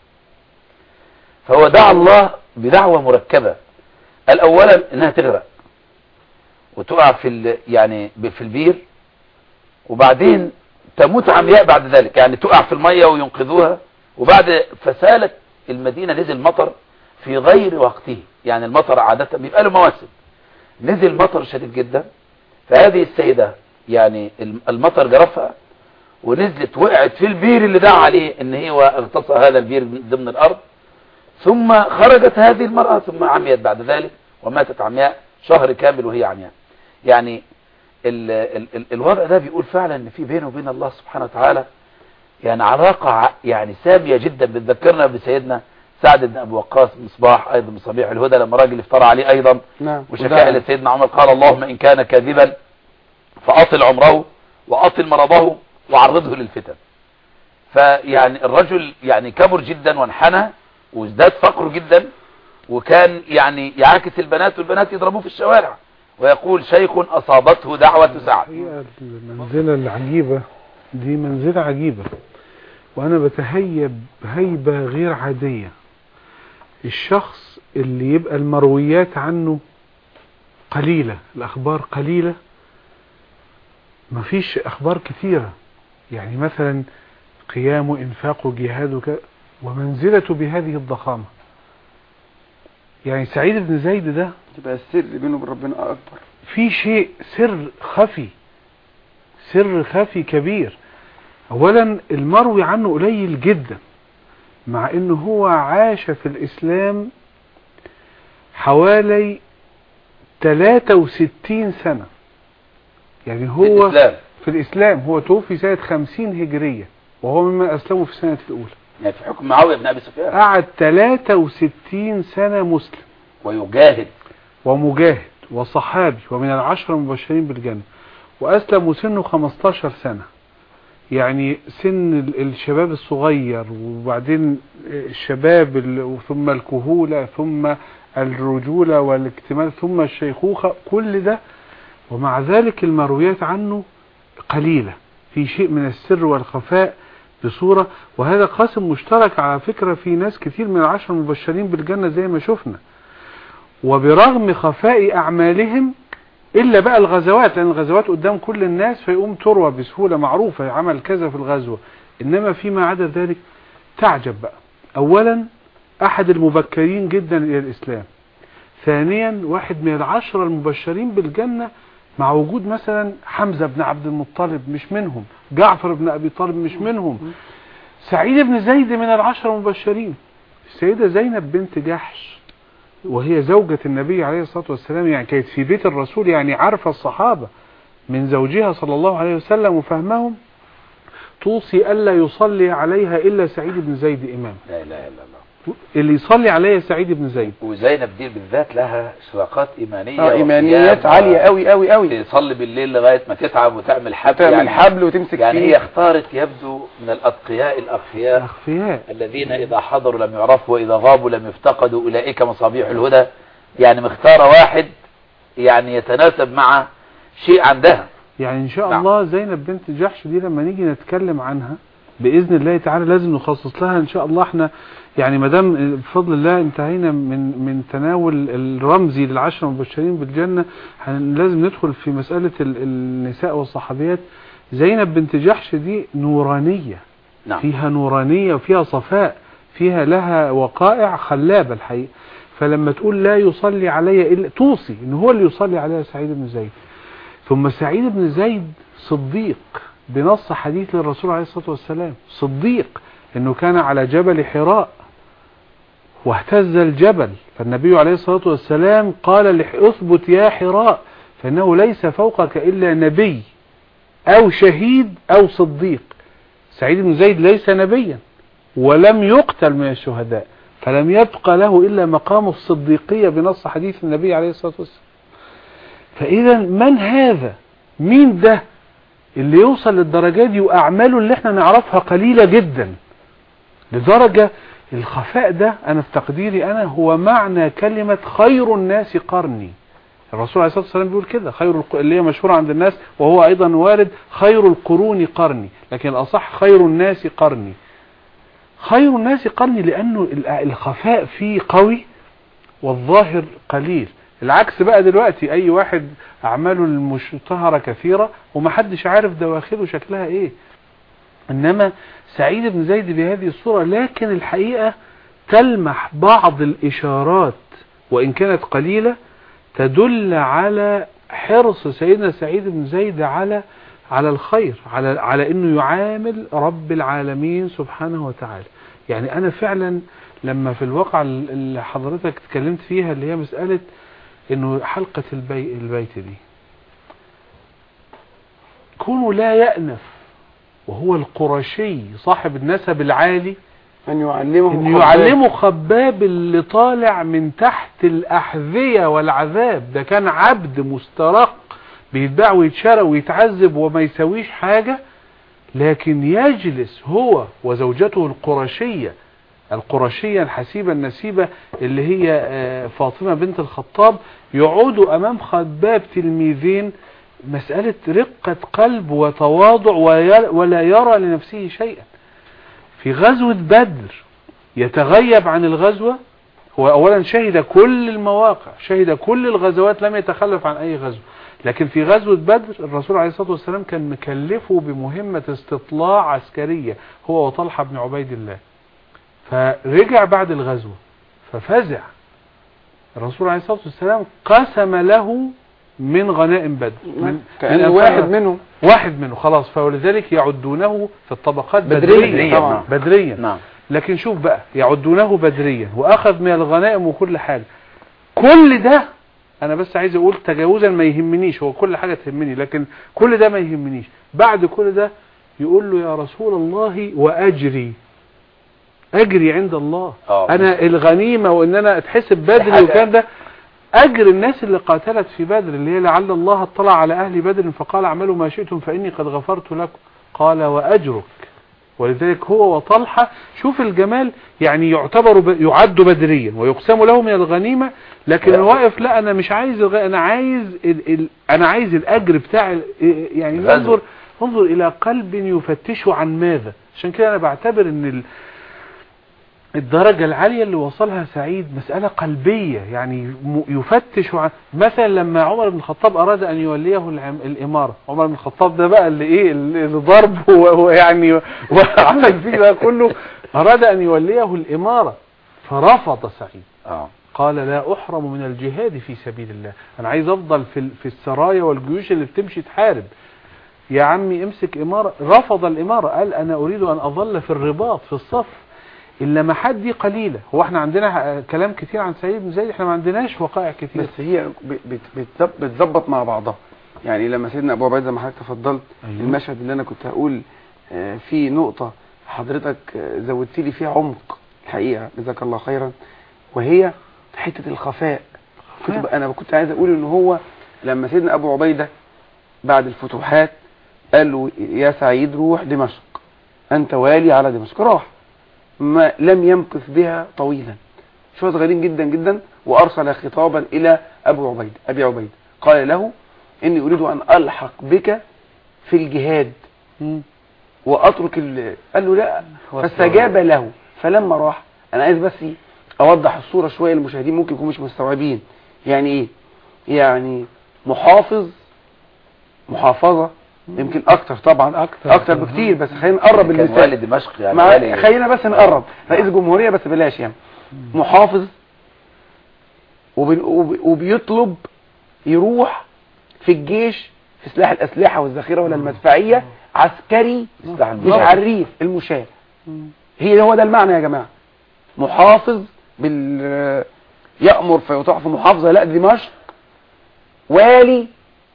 فهو دعا الله بدعوة مركبة الاولا انها تغرق وتقع في ال- يعني ب- في البير وبعدين تموت عمياء بعد ذلك يعني تقع في المية وينقذوها وبعد فسالت المدينة نزل مطر في غير وقته يعني المطر عادة بيبقى له مواسم نزل مطر شديد جدا فهذه السيدة يعني الم- المطر جرفها ونزلت وقعت في البير اللي دعا عليه ان هي اغتصى هذا البير من ضمن الارض ثم خرجت هذه المرأة ثم عميت بعد ذلك وماتت عمياء شهر كامل وهي عمياء يعني ال ال ال الوضع ده بيقول فعلا ان في بينه وبين الله سبحانه وتعالى يعني علاقة ع- يعني سامية جدا بتذكرنا بسيدنا سعد بن ابي وقاص مصباح ايضا مصابيح الهدى لما راجل افترى عليه ايضا نعم وشكا الى سيدنا عمر قال اللهم ان كان كاذبا فاطل عمره واطل مرضه وعرضه للفتن فيعني الرجل يعني كبر جدا وانحنى وازداد فقره جدا وكان يعني يعاكس البنات والبنات يضربوه في الشوارع ويقول شيخ اصابته دعوة سعد الحقيقة المنزلة العجيبة دي منزلة عجيبة وأنا بتهيب هيبة غير عادية الشخص اللي يبقى المرويات عنه قليلة الأخبار قليلة مفيش أخبار كثيرة يعني مثلا قيام وإنفاق وجهاد وك... ومنزلته بهذه الضخامة يعني سعيد بن زيد ده تبقى السر بينه وبين ربنا اكبر في شيء سر خفي سر خفي كبير اولا المروي عنه قليل جدا مع انه هو عاش في الاسلام حوالي 63 سنة يعني هو الاسلام في الاسلام هو توفي سنة 50 هجرية وهو ممن اسلموا في السنة الاولى يعني في حكم معاوية بن ابي سفيان قعد 63 سنة مسلم ويجاهد ومجاهد وصحابي ومن العشرة المبشرين بالجنة وأسلم وسنه 15 سنة يعني سن ال- الشباب الصغير وبعدين الشباب ال- ثم الكهولة ثم الرجولة والاكتمال ثم الشيخوخة كل ده ومع ذلك المرويات عنه قليلة في شيء من السر والخفاء بصورة وهذا قاسم مشترك على فكرة في ناس كتير من العشر المبشرين بالجنة زي ما شفنا وبرغم خفاء أعمالهم إلا بقى الغزوات لأن الغزوات قدام كل الناس فيقوم تروى بسهولة معروفة عمل كذا في الغزوة إنما فيما عدا ذلك تعجب بقى أولا أحد المبكرين جدا إلى الإسلام ثانيا واحد من العشرة المبشرين بالجنة مع وجود مثلا حمزة بن عبد المطلب مش منهم جعفر بن أبي طالب مش منهم سعيد بن زيد من العشرة المبشرين السيدة زينب بنت جحش وهي زوجة النبي عليه الصلاة والسلام يعني كانت في بيت الرسول يعني عارفة الصحابة من زوجها صلى الله عليه وسلم وفهمهم توصي ألا يصلي عليها إلا سعيد بن زيد إمام لا اله الا الله اللي يصلي عليها سعيد بن زيد وزينب دي بالذات لها اشراقات ايمانيه اه ايمانيات وقيام عالية قوي قوي قوي تصلي بالليل لغايه ما تتعب وتعمل حبل تعمل يعني حبل وتمسك يعني فيه هي اختارت يبدو من الاتقياء الاخفياء أخفياء الذين اذا حضروا لم يعرفوا واذا غابوا لم يفتقدوا اولئك مصابيح الهدى يعني مختاره واحد يعني يتناسب مع شيء عندها يعني إن شاء نعم. الله زينب بنت جحش دي لما نيجي نتكلم عنها بإذن الله تعالى لازم نخصص لها إن شاء الله احنا يعني ما دام بفضل الله انتهينا من من تناول الرمزي للعشرة المبشرين بالجنة هن- لازم ندخل في مسألة ال- النساء والصحابيات زينب بنت جحش دي نورانية نعم فيها نورانية وفيها صفاء فيها لها وقائع خلابة الحقيقة فلما تقول لا يصلي علي إلا توصي إن هو اللي يصلي عليها سعيد بن زيد ثم سعيد بن زيد صديق بنص حديث للرسول عليه الصلاة والسلام صديق انه كان على جبل حراء واهتز الجبل فالنبي عليه الصلاة والسلام قال لح- اثبت يا حراء فانه ليس فوقك الا نبي او شهيد او صديق سعيد بن زيد ليس نبيا ولم يقتل من الشهداء فلم يبقى له الا مقام الصديقية بنص حديث النبي عليه الصلاة والسلام فاذا من هذا مين ده اللي يوصل للدرجات دي واعماله اللي احنا نعرفها قليلة جدا لدرجة الخفاء ده انا في تقديري انا هو معنى كلمة خير الناس قرني الرسول عليه الصلاة والسلام بيقول كده خير الق... اللي هي مشهورة عند الناس وهو أيضا وارد خير القرون قرني لكن الأصح خير الناس قرني خير الناس قرني لأنه ال- الخفاء فيه قوي والظاهر قليل العكس بقى دلوقتي أي واحد أعماله المشتهرة كثيرة ومحدش عارف دواخله شكلها إيه إنما سعيد بن زيد بهذه الصورة لكن الحقيقة تلمح بعض الإشارات وإن كانت قليلة تدل على حرص سيدنا سعيد بن زيد على على الخير على على انه يعامل رب العالمين سبحانه وتعالى يعني انا فعلا لما في الواقع اللي حضرتك اتكلمت فيها اللي هي مسألة انه حلقة البي البيت دي كونه لا يأنف وهو القرشي صاحب النسب العالي أن يعلمه انه خباب. يعلمه خباب اللي طالع من تحت الاحذية والعذاب ده كان عبد مسترق بيتباع ويتشرى ويتعذب وما يسويش حاجة لكن يجلس هو وزوجته القرشية القرشية الحسيبة النسيبة اللي هي آه، فاطمة بنت الخطاب يقعدوا امام خباب تلميذين مسألة رقة قلب وتواضع وي- ولا يرى لنفسه شيئا في غزوة بدر يتغيب عن الغزوة هو اولا شهد كل المواقع شهد كل الغزوات لم يتخلف عن اي غزوة لكن في غزوة بدر الرسول عليه الصلاة والسلام كان مكلفه بمهمة استطلاع عسكرية هو وطلحة بن عبيد الله فرجع بعد الغزوة ففزع الرسول عليه الصلاة والسلام قسم له من غنائم بدر من كأن من واحد أنفال- منهم واحد منه خلاص فولذلك يعدونه في الطبقات بدريا بدريا طبعا. بدريا نعم لكن شوف بقى يعدونه بدريا واخذ من الغنائم وكل حاجة كل ده انا بس عايز اقول تجاوزا ما يهمنيش هو كل حاجة تهمني لكن كل ده ما يهمنيش بعد كل ده يقول له يا رسول الله واجري اجري عند الله آه. انا الغنيمة وان انا اتحسب بدري حاجة- وكان ده اجر الناس اللي قاتلت في بدر اللي هي لعل الله اطلع على اهل بدر فقال اعملوا ما شئتم فاني قد غفرت لكم قال واجرك ولذلك هو وطلحة شوف الجمال يعني يعتبر ب... يعد بدريا ويقسم له من الغنيمة لكن لا. الواقف لا انا مش عايز الغ... انا عايز ال... ال... انا عايز الاجر بتاع ال... يعني الغزو. انظر انظر الى قلب يفتشه عن ماذا عشان كده انا بعتبر ان ال... الدرجة العالية اللي وصلها سعيد مسألة قلبية يعني م- يفتش عن مثلا لما عمر بن الخطاب أراد أن يوليه العم- الإمارة عمر بن الخطاب ده بقى اللي إيه اللي اللي ضرب و- ويعني وعمل فيه ده كله أراد أن يوليه الإمارة فرفض سعيد اه قال لا أحرم من الجهاد في سبيل الله أنا عايز أفضل في ال- في السرايا والجيوش اللي بتمشي تحارب يا عمي امسك إمارة رفض الإمارة قال أنا أريد أن أظل في الرباط في الصف اللمحات دي قليلة هو احنا عندنا آه، كلام كتير عن سعيد بن زيد احنا ما عندناش وقائع كتير بس هي ب- بت- بتظب- بتظبط مع بعضها يعني لما سيدنا ابو عبيد زي ما حضرتك تفضلت أيوة. المشهد اللي انا كنت هقول آه، في نقطة حضرتك آه، زودت لي فيها عمق الحقيقة جزاك الله خيرا وهي حتة الخفاء كنت انا كنت عايز اقول ان هو لما سيدنا ابو عبيدة بعد الفتوحات قال له يا سعيد روح دمشق انت والي على دمشق راح ما لم يمكث بها طويلا شوية صغيرين جدا جدا وأرسل خطابا إلى أبو عبيد أبي عبيد قال له إني أريد أن ألحق بك في الجهاد مم. وأترك ال... قال له لا فاستجاب له فلما راح أنا عايز بس أوضح الصورة شوية للمشاهدين ممكن يكونوا مش مستوعبين يعني إيه يعني محافظ محافظة يمكن أكتر طبعا أكتر. أكتر بكتير بس خلينا نقرب كان المثال والي دمشق يعني مع والي خلينا بس نقرب رئيس جمهورية بس بلاش يعني محافظ وبي وبي وبيطلب يروح في الجيش في سلاح الأسلحة والذخيرة ولا المدفعية عسكري سلاح مش المشاة. عريف المشاة هي هو ده المعنى يا جماعة محافظ بال يأمر فيطاع في محافظة لا دمشق والي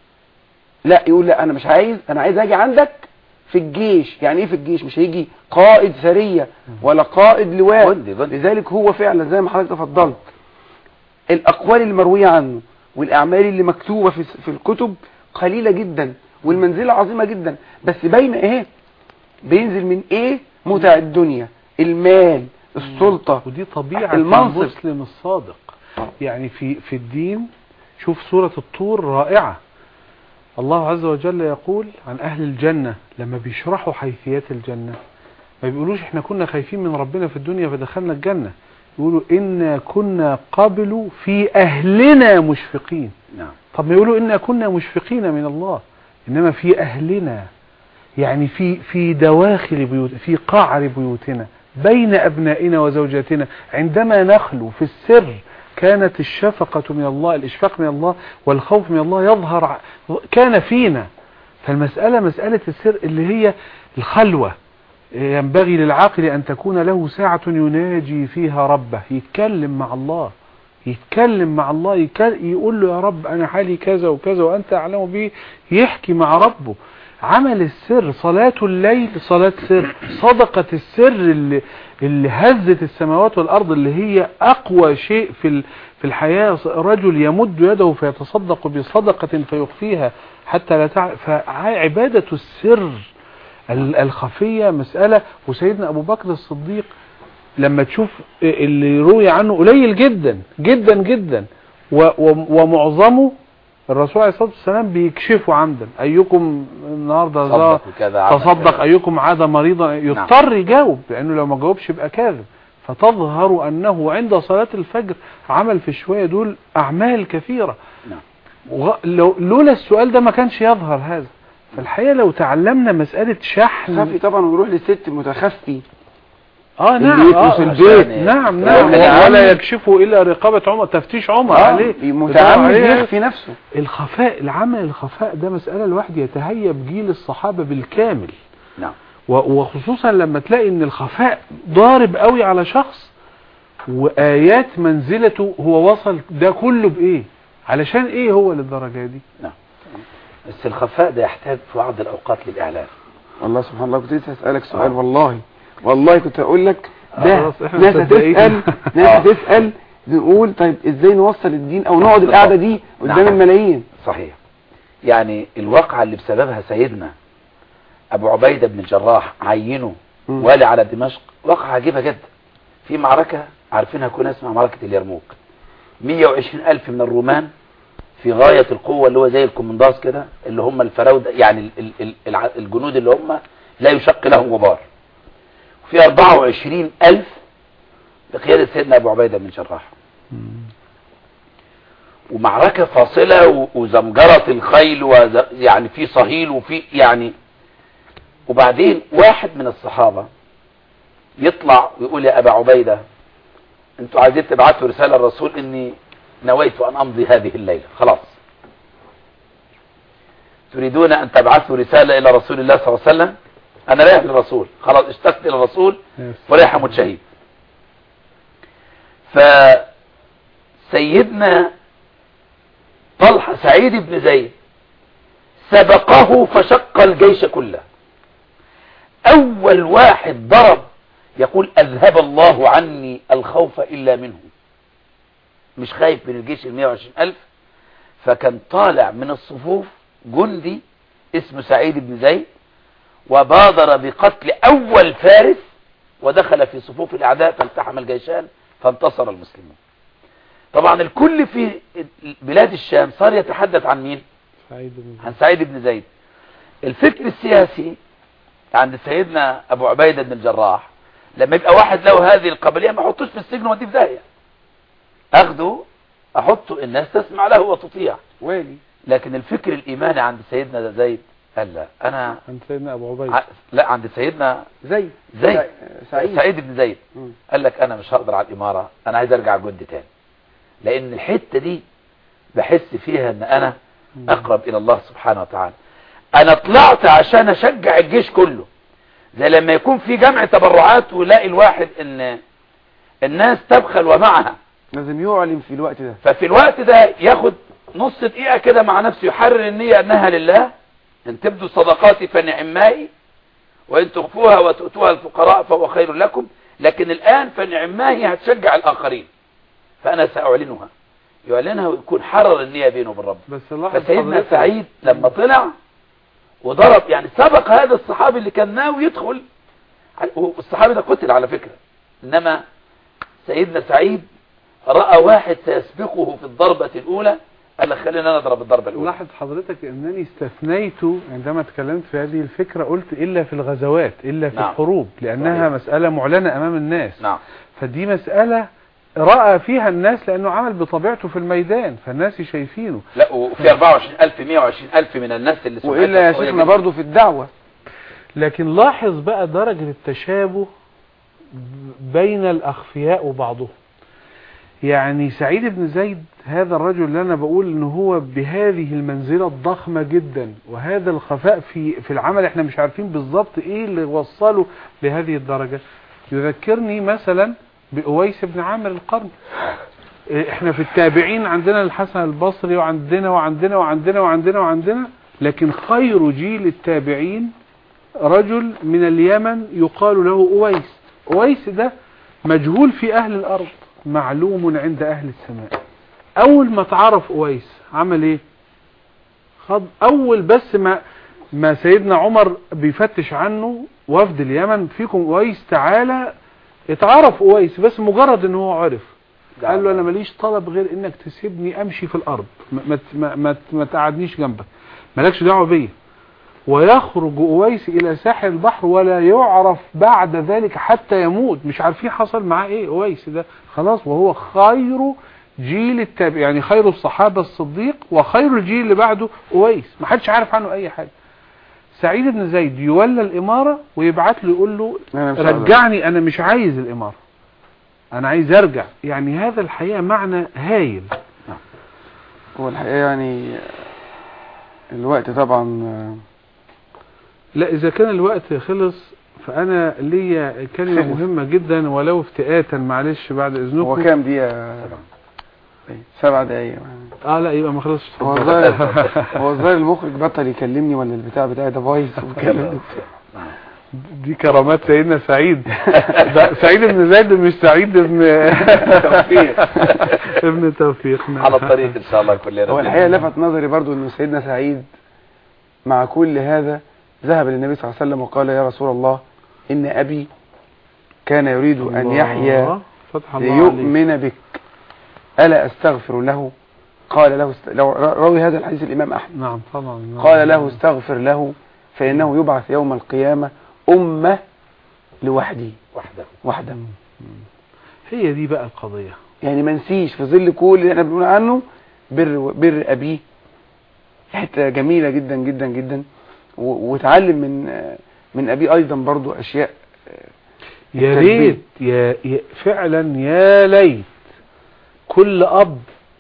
لا يقول لا انا مش عايز انا عايز اجي عندك في الجيش يعني ايه في الجيش مش هيجي قائد سرية ولا قائد لواء جندي- جندي. لذلك هو فعلا زي ما حضرتك تفضلت الاقوال المروية عنه والاعمال اللي مكتوبة في في الكتب قليلة جدا والمنزلة عظيمة جدا بس باينه ايه بينزل من ايه متع الدنيا المال السلطة ودي طبيعة المنصب. المسلم الصادق يعني في في الدين شوف سورة الطور رائعة الله عز وجل يقول عن أهل الجنة لما بيشرحوا حيثيات الجنة ما بيقولوش احنا كنا خايفين من ربنا في الدنيا فدخلنا الجنة يقولوا إنا كنا قبل في أهلنا مشفقين نعم طب ما يقولوا إنا كنا مشفقين من الله إنما في أهلنا يعني في في دواخل بيوت في قعر بيوتنا بين أبنائنا وزوجاتنا عندما نخلو في السر كانت الشفقة من الله الإشفاق من الله والخوف من الله يظهر ع- كان فينا فالمسألة مسألة السر اللي هي الخلوة ينبغي للعاقل أن تكون له ساعة يناجي فيها ربه يتكلم مع الله يتكلم مع الله يكل- يقول له يا رب أنا حالي كذا وكذا وأنت أعلم به يحكي مع ربه عمل السر صلاة الليل صلاة سر صدقة السر اللي, اللي هزت السماوات والأرض اللي هي أقوى شيء في ال- في الحياة رجل يمد يده فيتصدق بصدقة فيخفيها حتى لا تعرف فعبادة السر ال- الخفية مسألة وسيدنا أبو بكر الصديق لما تشوف اللي روي عنه قليل جدا جدا جدا و- و- ومعظمه الرسول عليه الصلاة والسلام بيكشفه عمدا أيكم النهاردة زار تصدق وكذا عمل تصدق كذا. أيكم عاد مريضا يضطر يجاوب لأنه لو ما جاوبش يبقى كاذب فتظهر أنه عند صلاة الفجر عمل في الشوية دول أعمال كثيرة نعم. وغ- لو لولا السؤال ده ما كانش يظهر هذا فالحقيقة لو تعلمنا مسألة شحن خافي طبعا ويروح لست متخفي اه اللي نعم يكنس آه البيت. نعم لا، نعم لا، ولا لا. يكشفه الا رقابة عمر تفتيش عمر آه، عليه متعمد عليه. يخفي نفسه الخفاء العمل الخفاء ده مسألة الواحد يتهيب جيل الصحابة بالكامل نعم و- وخصوصا لما تلاقي ان الخفاء ضارب قوي على شخص وآيات منزلته هو وصل ده كله بإيه علشان إيه هو للدرجة دي بس الخفاء ده يحتاج في بعض الأوقات للإعلان والله سبحان الله كنت لسه اسالك سؤال والله والله كنت اقول لك ده خلاص، إحنا ناس مصدقين. هتسال ناس آه. هتسال نقول طيب ازاي نوصل الدين او نقعد القعده دي قدام نعم. الملايين صحيح يعني الواقعة اللي بسببها سيدنا أبو عبيدة بن الجراح عينه مم. والي على دمشق واقعة عجيبة جدا في معركة عارفينها كلها اسمها معركة اليرموك 120 ألف من الرومان في غاية القوة اللي هو زي الكومنداس كده اللي هم الفراودة يعني ال- ال- ال- الع- الجنود اللي هم لا يشق لهم غبار وفي 24 ألف بقيادة سيدنا أبو عبيدة بن الجراح ومعركة فاصلة و- وزمجرة الخيل وز... يعني في صهيل وفي يعني وبعدين واحد من الصحابة يطلع ويقول يا أبا عبيدة انتوا عايزين تبعتوا رسالة الرسول اني نويت ان امضي هذه الليلة خلاص تريدون ان تبعثوا رسالة الى رسول الله صلى الله عليه وسلم انا رايح للرسول خلاص اشتقت الى الرسول ورايح اموت شهيد فسيدنا طلحة سعيد بن زيد سبقه فشق الجيش كله اول واحد ضرب يقول اذهب الله عني الخوف الا منه مش خايف من الجيش ال 120 الف فكان طالع من الصفوف جندي اسمه سعيد بن زيد وبادر بقتل اول فارس ودخل في صفوف الاعداء فالتحم الجيشان فانتصر المسلمون طبعا الكل في بلاد الشام صار يتحدث عن مين سعيد بن عن سعيد بن زيد الفكر السياسي عند سيدنا ابو عبيدة بن الجراح لما يبقى واحد له هذه القبلية ما احطوش في السجن واديه في داهية اخده احطه الناس تسمع له وتطيع والي لكن الفكر الايماني عند سيدنا زيد قال لا انا عند سيدنا أبو عبيد ع- لا عند سيدنا زي زيد سعيد سعيد بن زيد مم. قال لك انا مش هقدر على الامارة انا عايز ارجع جندي تاني لان الحتة دي بحس فيها ان انا اقرب الى الله سبحانه وتعالى انا طلعت عشان اشجع الجيش كله زي لما يكون في جمع تبرعات ولاقي الواحد ان الناس تبخل ومعها لازم يعلن في الوقت ده ففي الوقت ده ياخد نص دقيقة كده مع نفسه يحرر النية انها لله ان تبدوا صدقاتي فنعمائي وان تخفوها وتؤتوها الفقراء فهو خير لكم لكن الان فنعمائي هتشجع الاخرين فانا ساعلنها يعلنها ويكون حرر النية بينه وبين ربه بس لاحظ فسيدنا حضرتك- سعيد لما طلع وضرب يعني سبق هذا الصحابي اللي كان ناوي يدخل والصحابي ده قتل على فكرة انما سيدنا سعيد رأى واحد سيسبقه في الضربة الاولى قال لك خلينا انا اضرب الضربه الاولى لاحظ حضرتك انني استثنيت عندما تكلمت في هذه الفكرة قلت الا في الغزوات الا في نعم. الحروب لانها صحيح. مسألة معلنة امام الناس نعم فدي مسألة رأى فيها الناس لانه عمل بطبيعته في الميدان فالناس شايفينه لا وفي 24000 120000 من الناس اللي سمعتها والا يا قوية شيخنا جداً. برضو في الدعوة لكن لاحظ بقى درجة التشابه بين الأخفياء وبعضهم يعني سعيد بن زيد هذا الرجل اللي أنا بقول إن هو بهذه المنزلة الضخمة جدا وهذا الخفاء في في العمل احنا مش عارفين بالظبط ايه اللي وصله لهذه الدرجة يذكرني مثلا بأويس بن عامر القرن إيه، احنا في التابعين عندنا الحسن البصري وعندنا وعندنا وعندنا وعندنا وعندنا لكن خير جيل التابعين رجل من اليمن يقال له أويس أويس ده مجهول في أهل الأرض معلوم عند أهل السماء أول ما تعرف أويس عمل إيه خد أول بس ما ما سيدنا عمر بيفتش عنه وفد اليمن فيكم أويس تعالى اتعرف أويس بس مجرد ان هو عرف قال له انا ماليش طلب غير انك تسيبني امشي في الارض ما ما ما, ما, ما تقعدنيش جنبك مالكش دعوه بيا ويخرج أويس إلى ساحل البحر ولا يعرف بعد ذلك حتى يموت مش عارفين حصل معاه إيه أويس ده خلاص وهو خير جيل التابع يعني خير الصحابة الصديق وخير الجيل اللي بعده أويس ما حدش عارف عنه أي حاجة سعيد بن زيد يولى الإمارة ويبعت له يقول له أنا مش عايز رجعني أنا مش عايز الإمارة أنا عايز أرجع يعني هذا الحقيقة معنى هايل هو الحقيقة يعني الوقت طبعا آه، لا إذا كان الوقت خلص فأنا ليا كلمة خلص. مهمة جدا ولو افتئاتا معلش بعد هو إذنكم كام دقيقة سبع دقايق اه لا يبقى ما خلصش هو الظاهر هو الظاهر المخرج بطل يكلمني ولا البتاع بتاعي ده بايظ وبيكلمني دي كرامات سيدنا سعيد ده سعيد بن زيد مش سعيد بن توفيق. ابن توفيق نعم. على الطريق ان شاء الله كلنا هو الحقيقة لفت نظري برضو انه سيدنا سعيد مع كل هذا ذهب للنبي صلى الله عليه وسلم وقال يا رسول الله ان ابي كان يريد ان الله. يحيا فتح الله عليك ليؤمن بك ألا أستغفر له قال له است... لو روي هذا الحديث الإمام أحمد نعم طبعا نعم. قال له استغفر له فإنه يبعث يوم القيامة أمة لوحده وحده وحده هي دي بقى القضية يعني ما نسيش في ظل كل اللي احنا بنقول عنه بر بر أبيه حتة جميلة جدا جدا جدا و- وتعلم من من أبيه أيضا برضو أشياء يا التدبير. ريت يا يا- فعلا يا ليت كل اب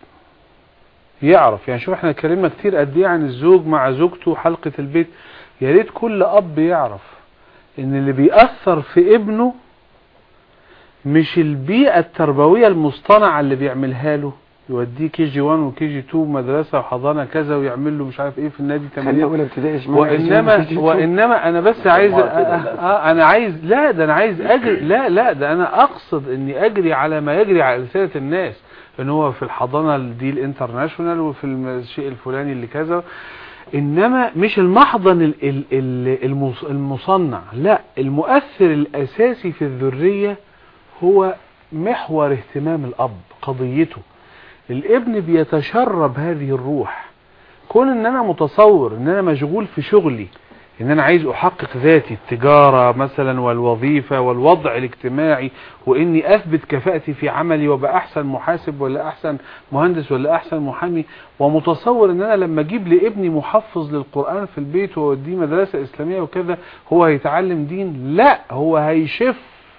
يعرف يعني شوف احنا اتكلمنا كتير قد ايه عن الزوج مع زوجته حلقة البيت يا ريت كل اب يعرف ان اللي بيأثر في ابنه مش البيئة التربوية المصطنعة اللي بيعملها له يوديه كي جي 1 وكي جي 2 مدرسة وحضانة كذا ويعمل له مش عارف ايه في النادي خلينا تمارين أولى ابتدائي اشمعنى وانما عايزين- وانما انا بس عايز الله آه كده آه انا عايز لا ده انا عايز اجري لا لا ده انا اقصد اني اجري على ما يجري على لسانة الناس ان هو في الحضانة دي الانترناشونال وفي الشيء الفلاني اللي كذا انما مش المحضن ال- ال- ال- المص- المصنع لا المؤثر الاساسي في الذرية هو محور اهتمام الاب قضيته الابن بيتشرب هذه الروح كون ان انا متصور ان انا مشغول في شغلي ان انا عايز احقق ذاتي التجارة مثلا والوظيفة والوضع الاجتماعي واني اثبت كفاءتي في عملي وابقى احسن محاسب ولا احسن مهندس ولا احسن محامي ومتصور ان انا لما اجيب لابني محفظ للقرآن في البيت واوديه مدرسة اسلامية وكذا هو هيتعلم دين لا هو هيشف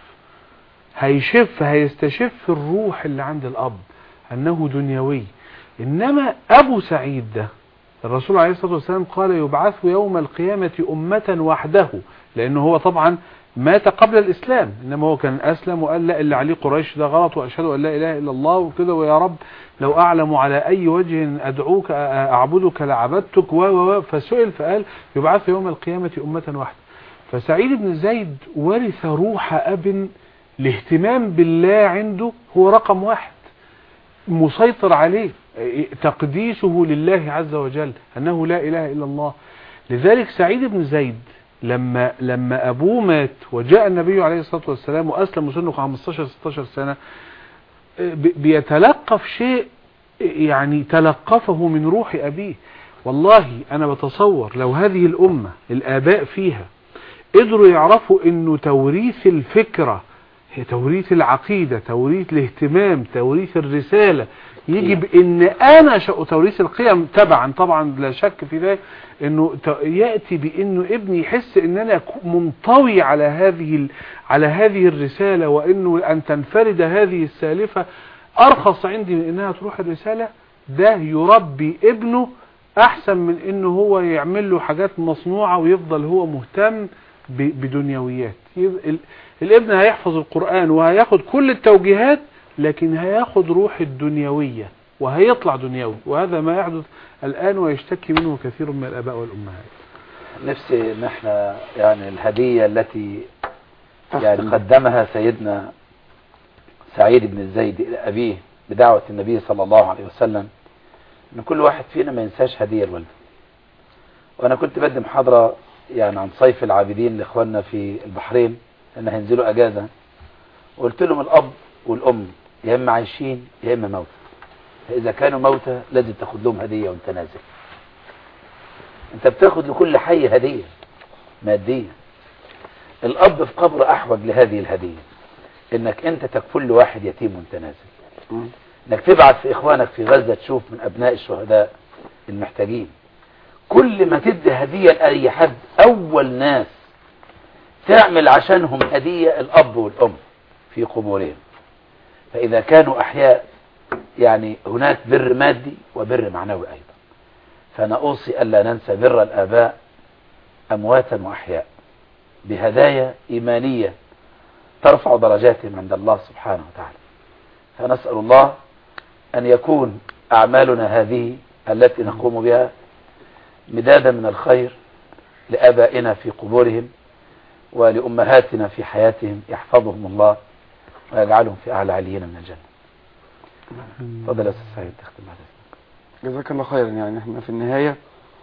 هيشف هيستشف الروح اللي عند الاب انه دنيوي انما ابو سعيد ده الرسول عليه الصلاة والسلام قال يبعث يوم القيامة أمة وحده لأنه هو طبعا مات قبل الإسلام إنما هو كان أسلم وقال لا اللي عليه قريش ده غلط وأشهد أن لا إله إلا الله وكده ويا رب لو أعلم على أي وجه أدعوك أعبدك لعبدتك و و و فسئل فقال يبعث يوم القيامة أمة وحده فسعيد بن زيد ورث روح أب الاهتمام بالله عنده هو رقم واحد مسيطر عليه تقديسه لله عز وجل أنه لا إله إلا الله لذلك سعيد بن زيد لما لما أبوه مات وجاء النبي عليه الصلاة والسلام وأسلم سنه 15-16 سنة بي- بيتلقف شيء يعني تلقفه من روح أبيه والله أنا بتصور لو هذه الأمة الآباء فيها قدروا يعرفوا أنه توريث الفكرة هي توريث العقيدة توريث الاهتمام توريث الرسالة يجي بان انا ش- توريث القيم تبعا طبعا لا شك في ذلك انه ت- ياتي بانه ابني يحس ان انا ك- منطوي على هذه ال- على هذه الرساله وانه ان تنفرد هذه السالفه ارخص عندي من انها تروح الرساله ده يربي ابنه احسن من انه هو يعمل له حاجات مصنوعه ويفضل هو مهتم ب- بدنيويات يب- ال- الابن هيحفظ القرآن وهياخد كل التوجيهات لكن هياخد روح الدنيوية وهيطلع دنيوي وهذا ما يحدث الآن ويشتكي منه كثير من الآباء والأمهات نفسي ان احنا يعني الهدية التي يعني قدمها سيدنا سعيد بن الزيد الى ابيه بدعوة النبي صلى الله عليه وسلم ان كل واحد فينا ما ينساش هدية لوالده وانا كنت بدي محاضرة يعني عن صيف العابدين لاخواننا في البحرين لان هينزلوا اجازة وقلت لهم الاب والام يا اما عايشين يا اما موتى فاذا كانوا موتى لازم تاخد لهم هدية وانت نازل انت بتاخد لكل حي هدية مادية الاب في قبر احوج لهذه الهدية انك انت تكفل لواحد يتيم وانت نازل انك تبعت في اخوانك في غزة تشوف من ابناء الشهداء المحتاجين كل ما تدي هدية لأي حد اول ناس تعمل عشانهم هدية الاب والام في قبورهم فاذا كانوا احياء يعني هناك بر مادي وبر معنوي ايضا فانا اوصي الا ننسى بر الاباء امواتا واحياء بهدايا ايمانية ترفع درجاتهم عند الله سبحانه وتعالى فنسأل الله أن يكون أعمالنا هذه التي نقوم بها مدادا من الخير لآبائنا في قبورهم ولأمهاتنا في حياتهم يحفظهم الله ويجعلهم في أعلى عليين من الجنة تفضل يا أستاذ سعيد تختم هذا جزاك الله خيرا يعني احنا في النهاية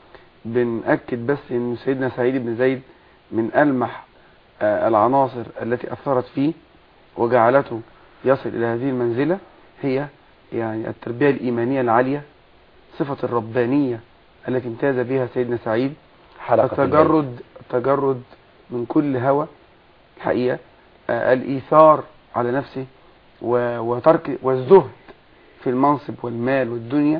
بنأكد بس ان سيدنا سعيد بن زيد من ألمح آه، العناصر التي أثرت فيه وجعلته يصل إلى هذه المنزلة هي يعني التربية الإيمانية العالية صفة الربانية التي امتاز بها سيدنا سعيد حلقة الليل. التجرد التجرد من كل هوى الحقيقة آه، الإيثار على نفسه و- وترك والزهد في المنصب والمال والدنيا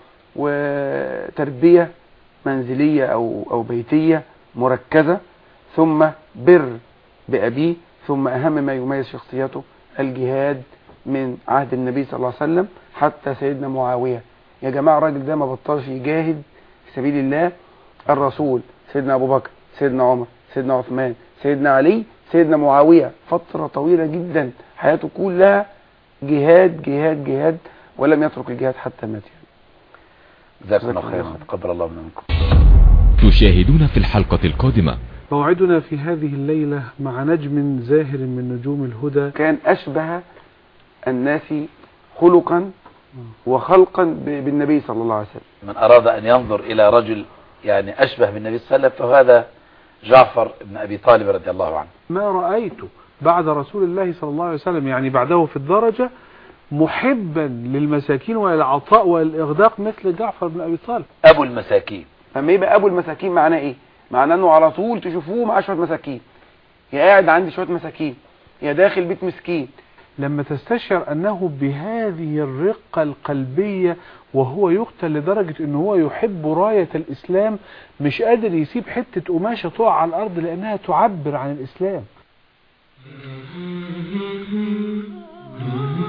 وتربية منزلية أو, أو بيتية مركزة ثم بر بأبيه ثم أهم ما يميز شخصيته الجهاد من عهد النبي صلى الله عليه وسلم حتى سيدنا معاوية يا جماعة الراجل ده ما بطلش يجاهد في سبيل الله الرسول سيدنا أبو بكر سيدنا عمر سيدنا عثمان سيدنا علي سيدنا معاوية فترة طويلة جدا حياته كلها جهاد جهاد جهاد ولم يترك الجهاد حتى مات يعني. جزاكم الله جزاكم خيرا الله. تقبل الله منا منكم تشاهدون في الحلقة القادمة موعدنا في هذه الليلة مع نجم زاهر من نجوم الهدى كان أشبه الناس خلقا وخلقا ب- بالنبي صلى الله عليه وسلم من أراد أن ينظر إلى رجل يعني أشبه بالنبي صلى الله عليه وسلم فهذا جعفر بن أبي طالب رضي الله عنه ما رأيته بعد رسول الله صلى الله عليه وسلم يعني بعده في الدرجة محبا للمساكين والعطاء والإغداق مثل جعفر بن أبي طالب أبو المساكين لما يبقى ابو المساكين معناه ايه معناه انه على طول تشوفوه مع شويه مساكين يا قاعد عندي شويه مساكين يا داخل بيت مسكين لما تستشعر أنه بهذه الرقة القلبية وهو يقتل لدرجة أنه هو يحب راية الإسلام مش قادر يسيب حتة قماشة تقع على الأرض لأنها تعبر عن الإسلام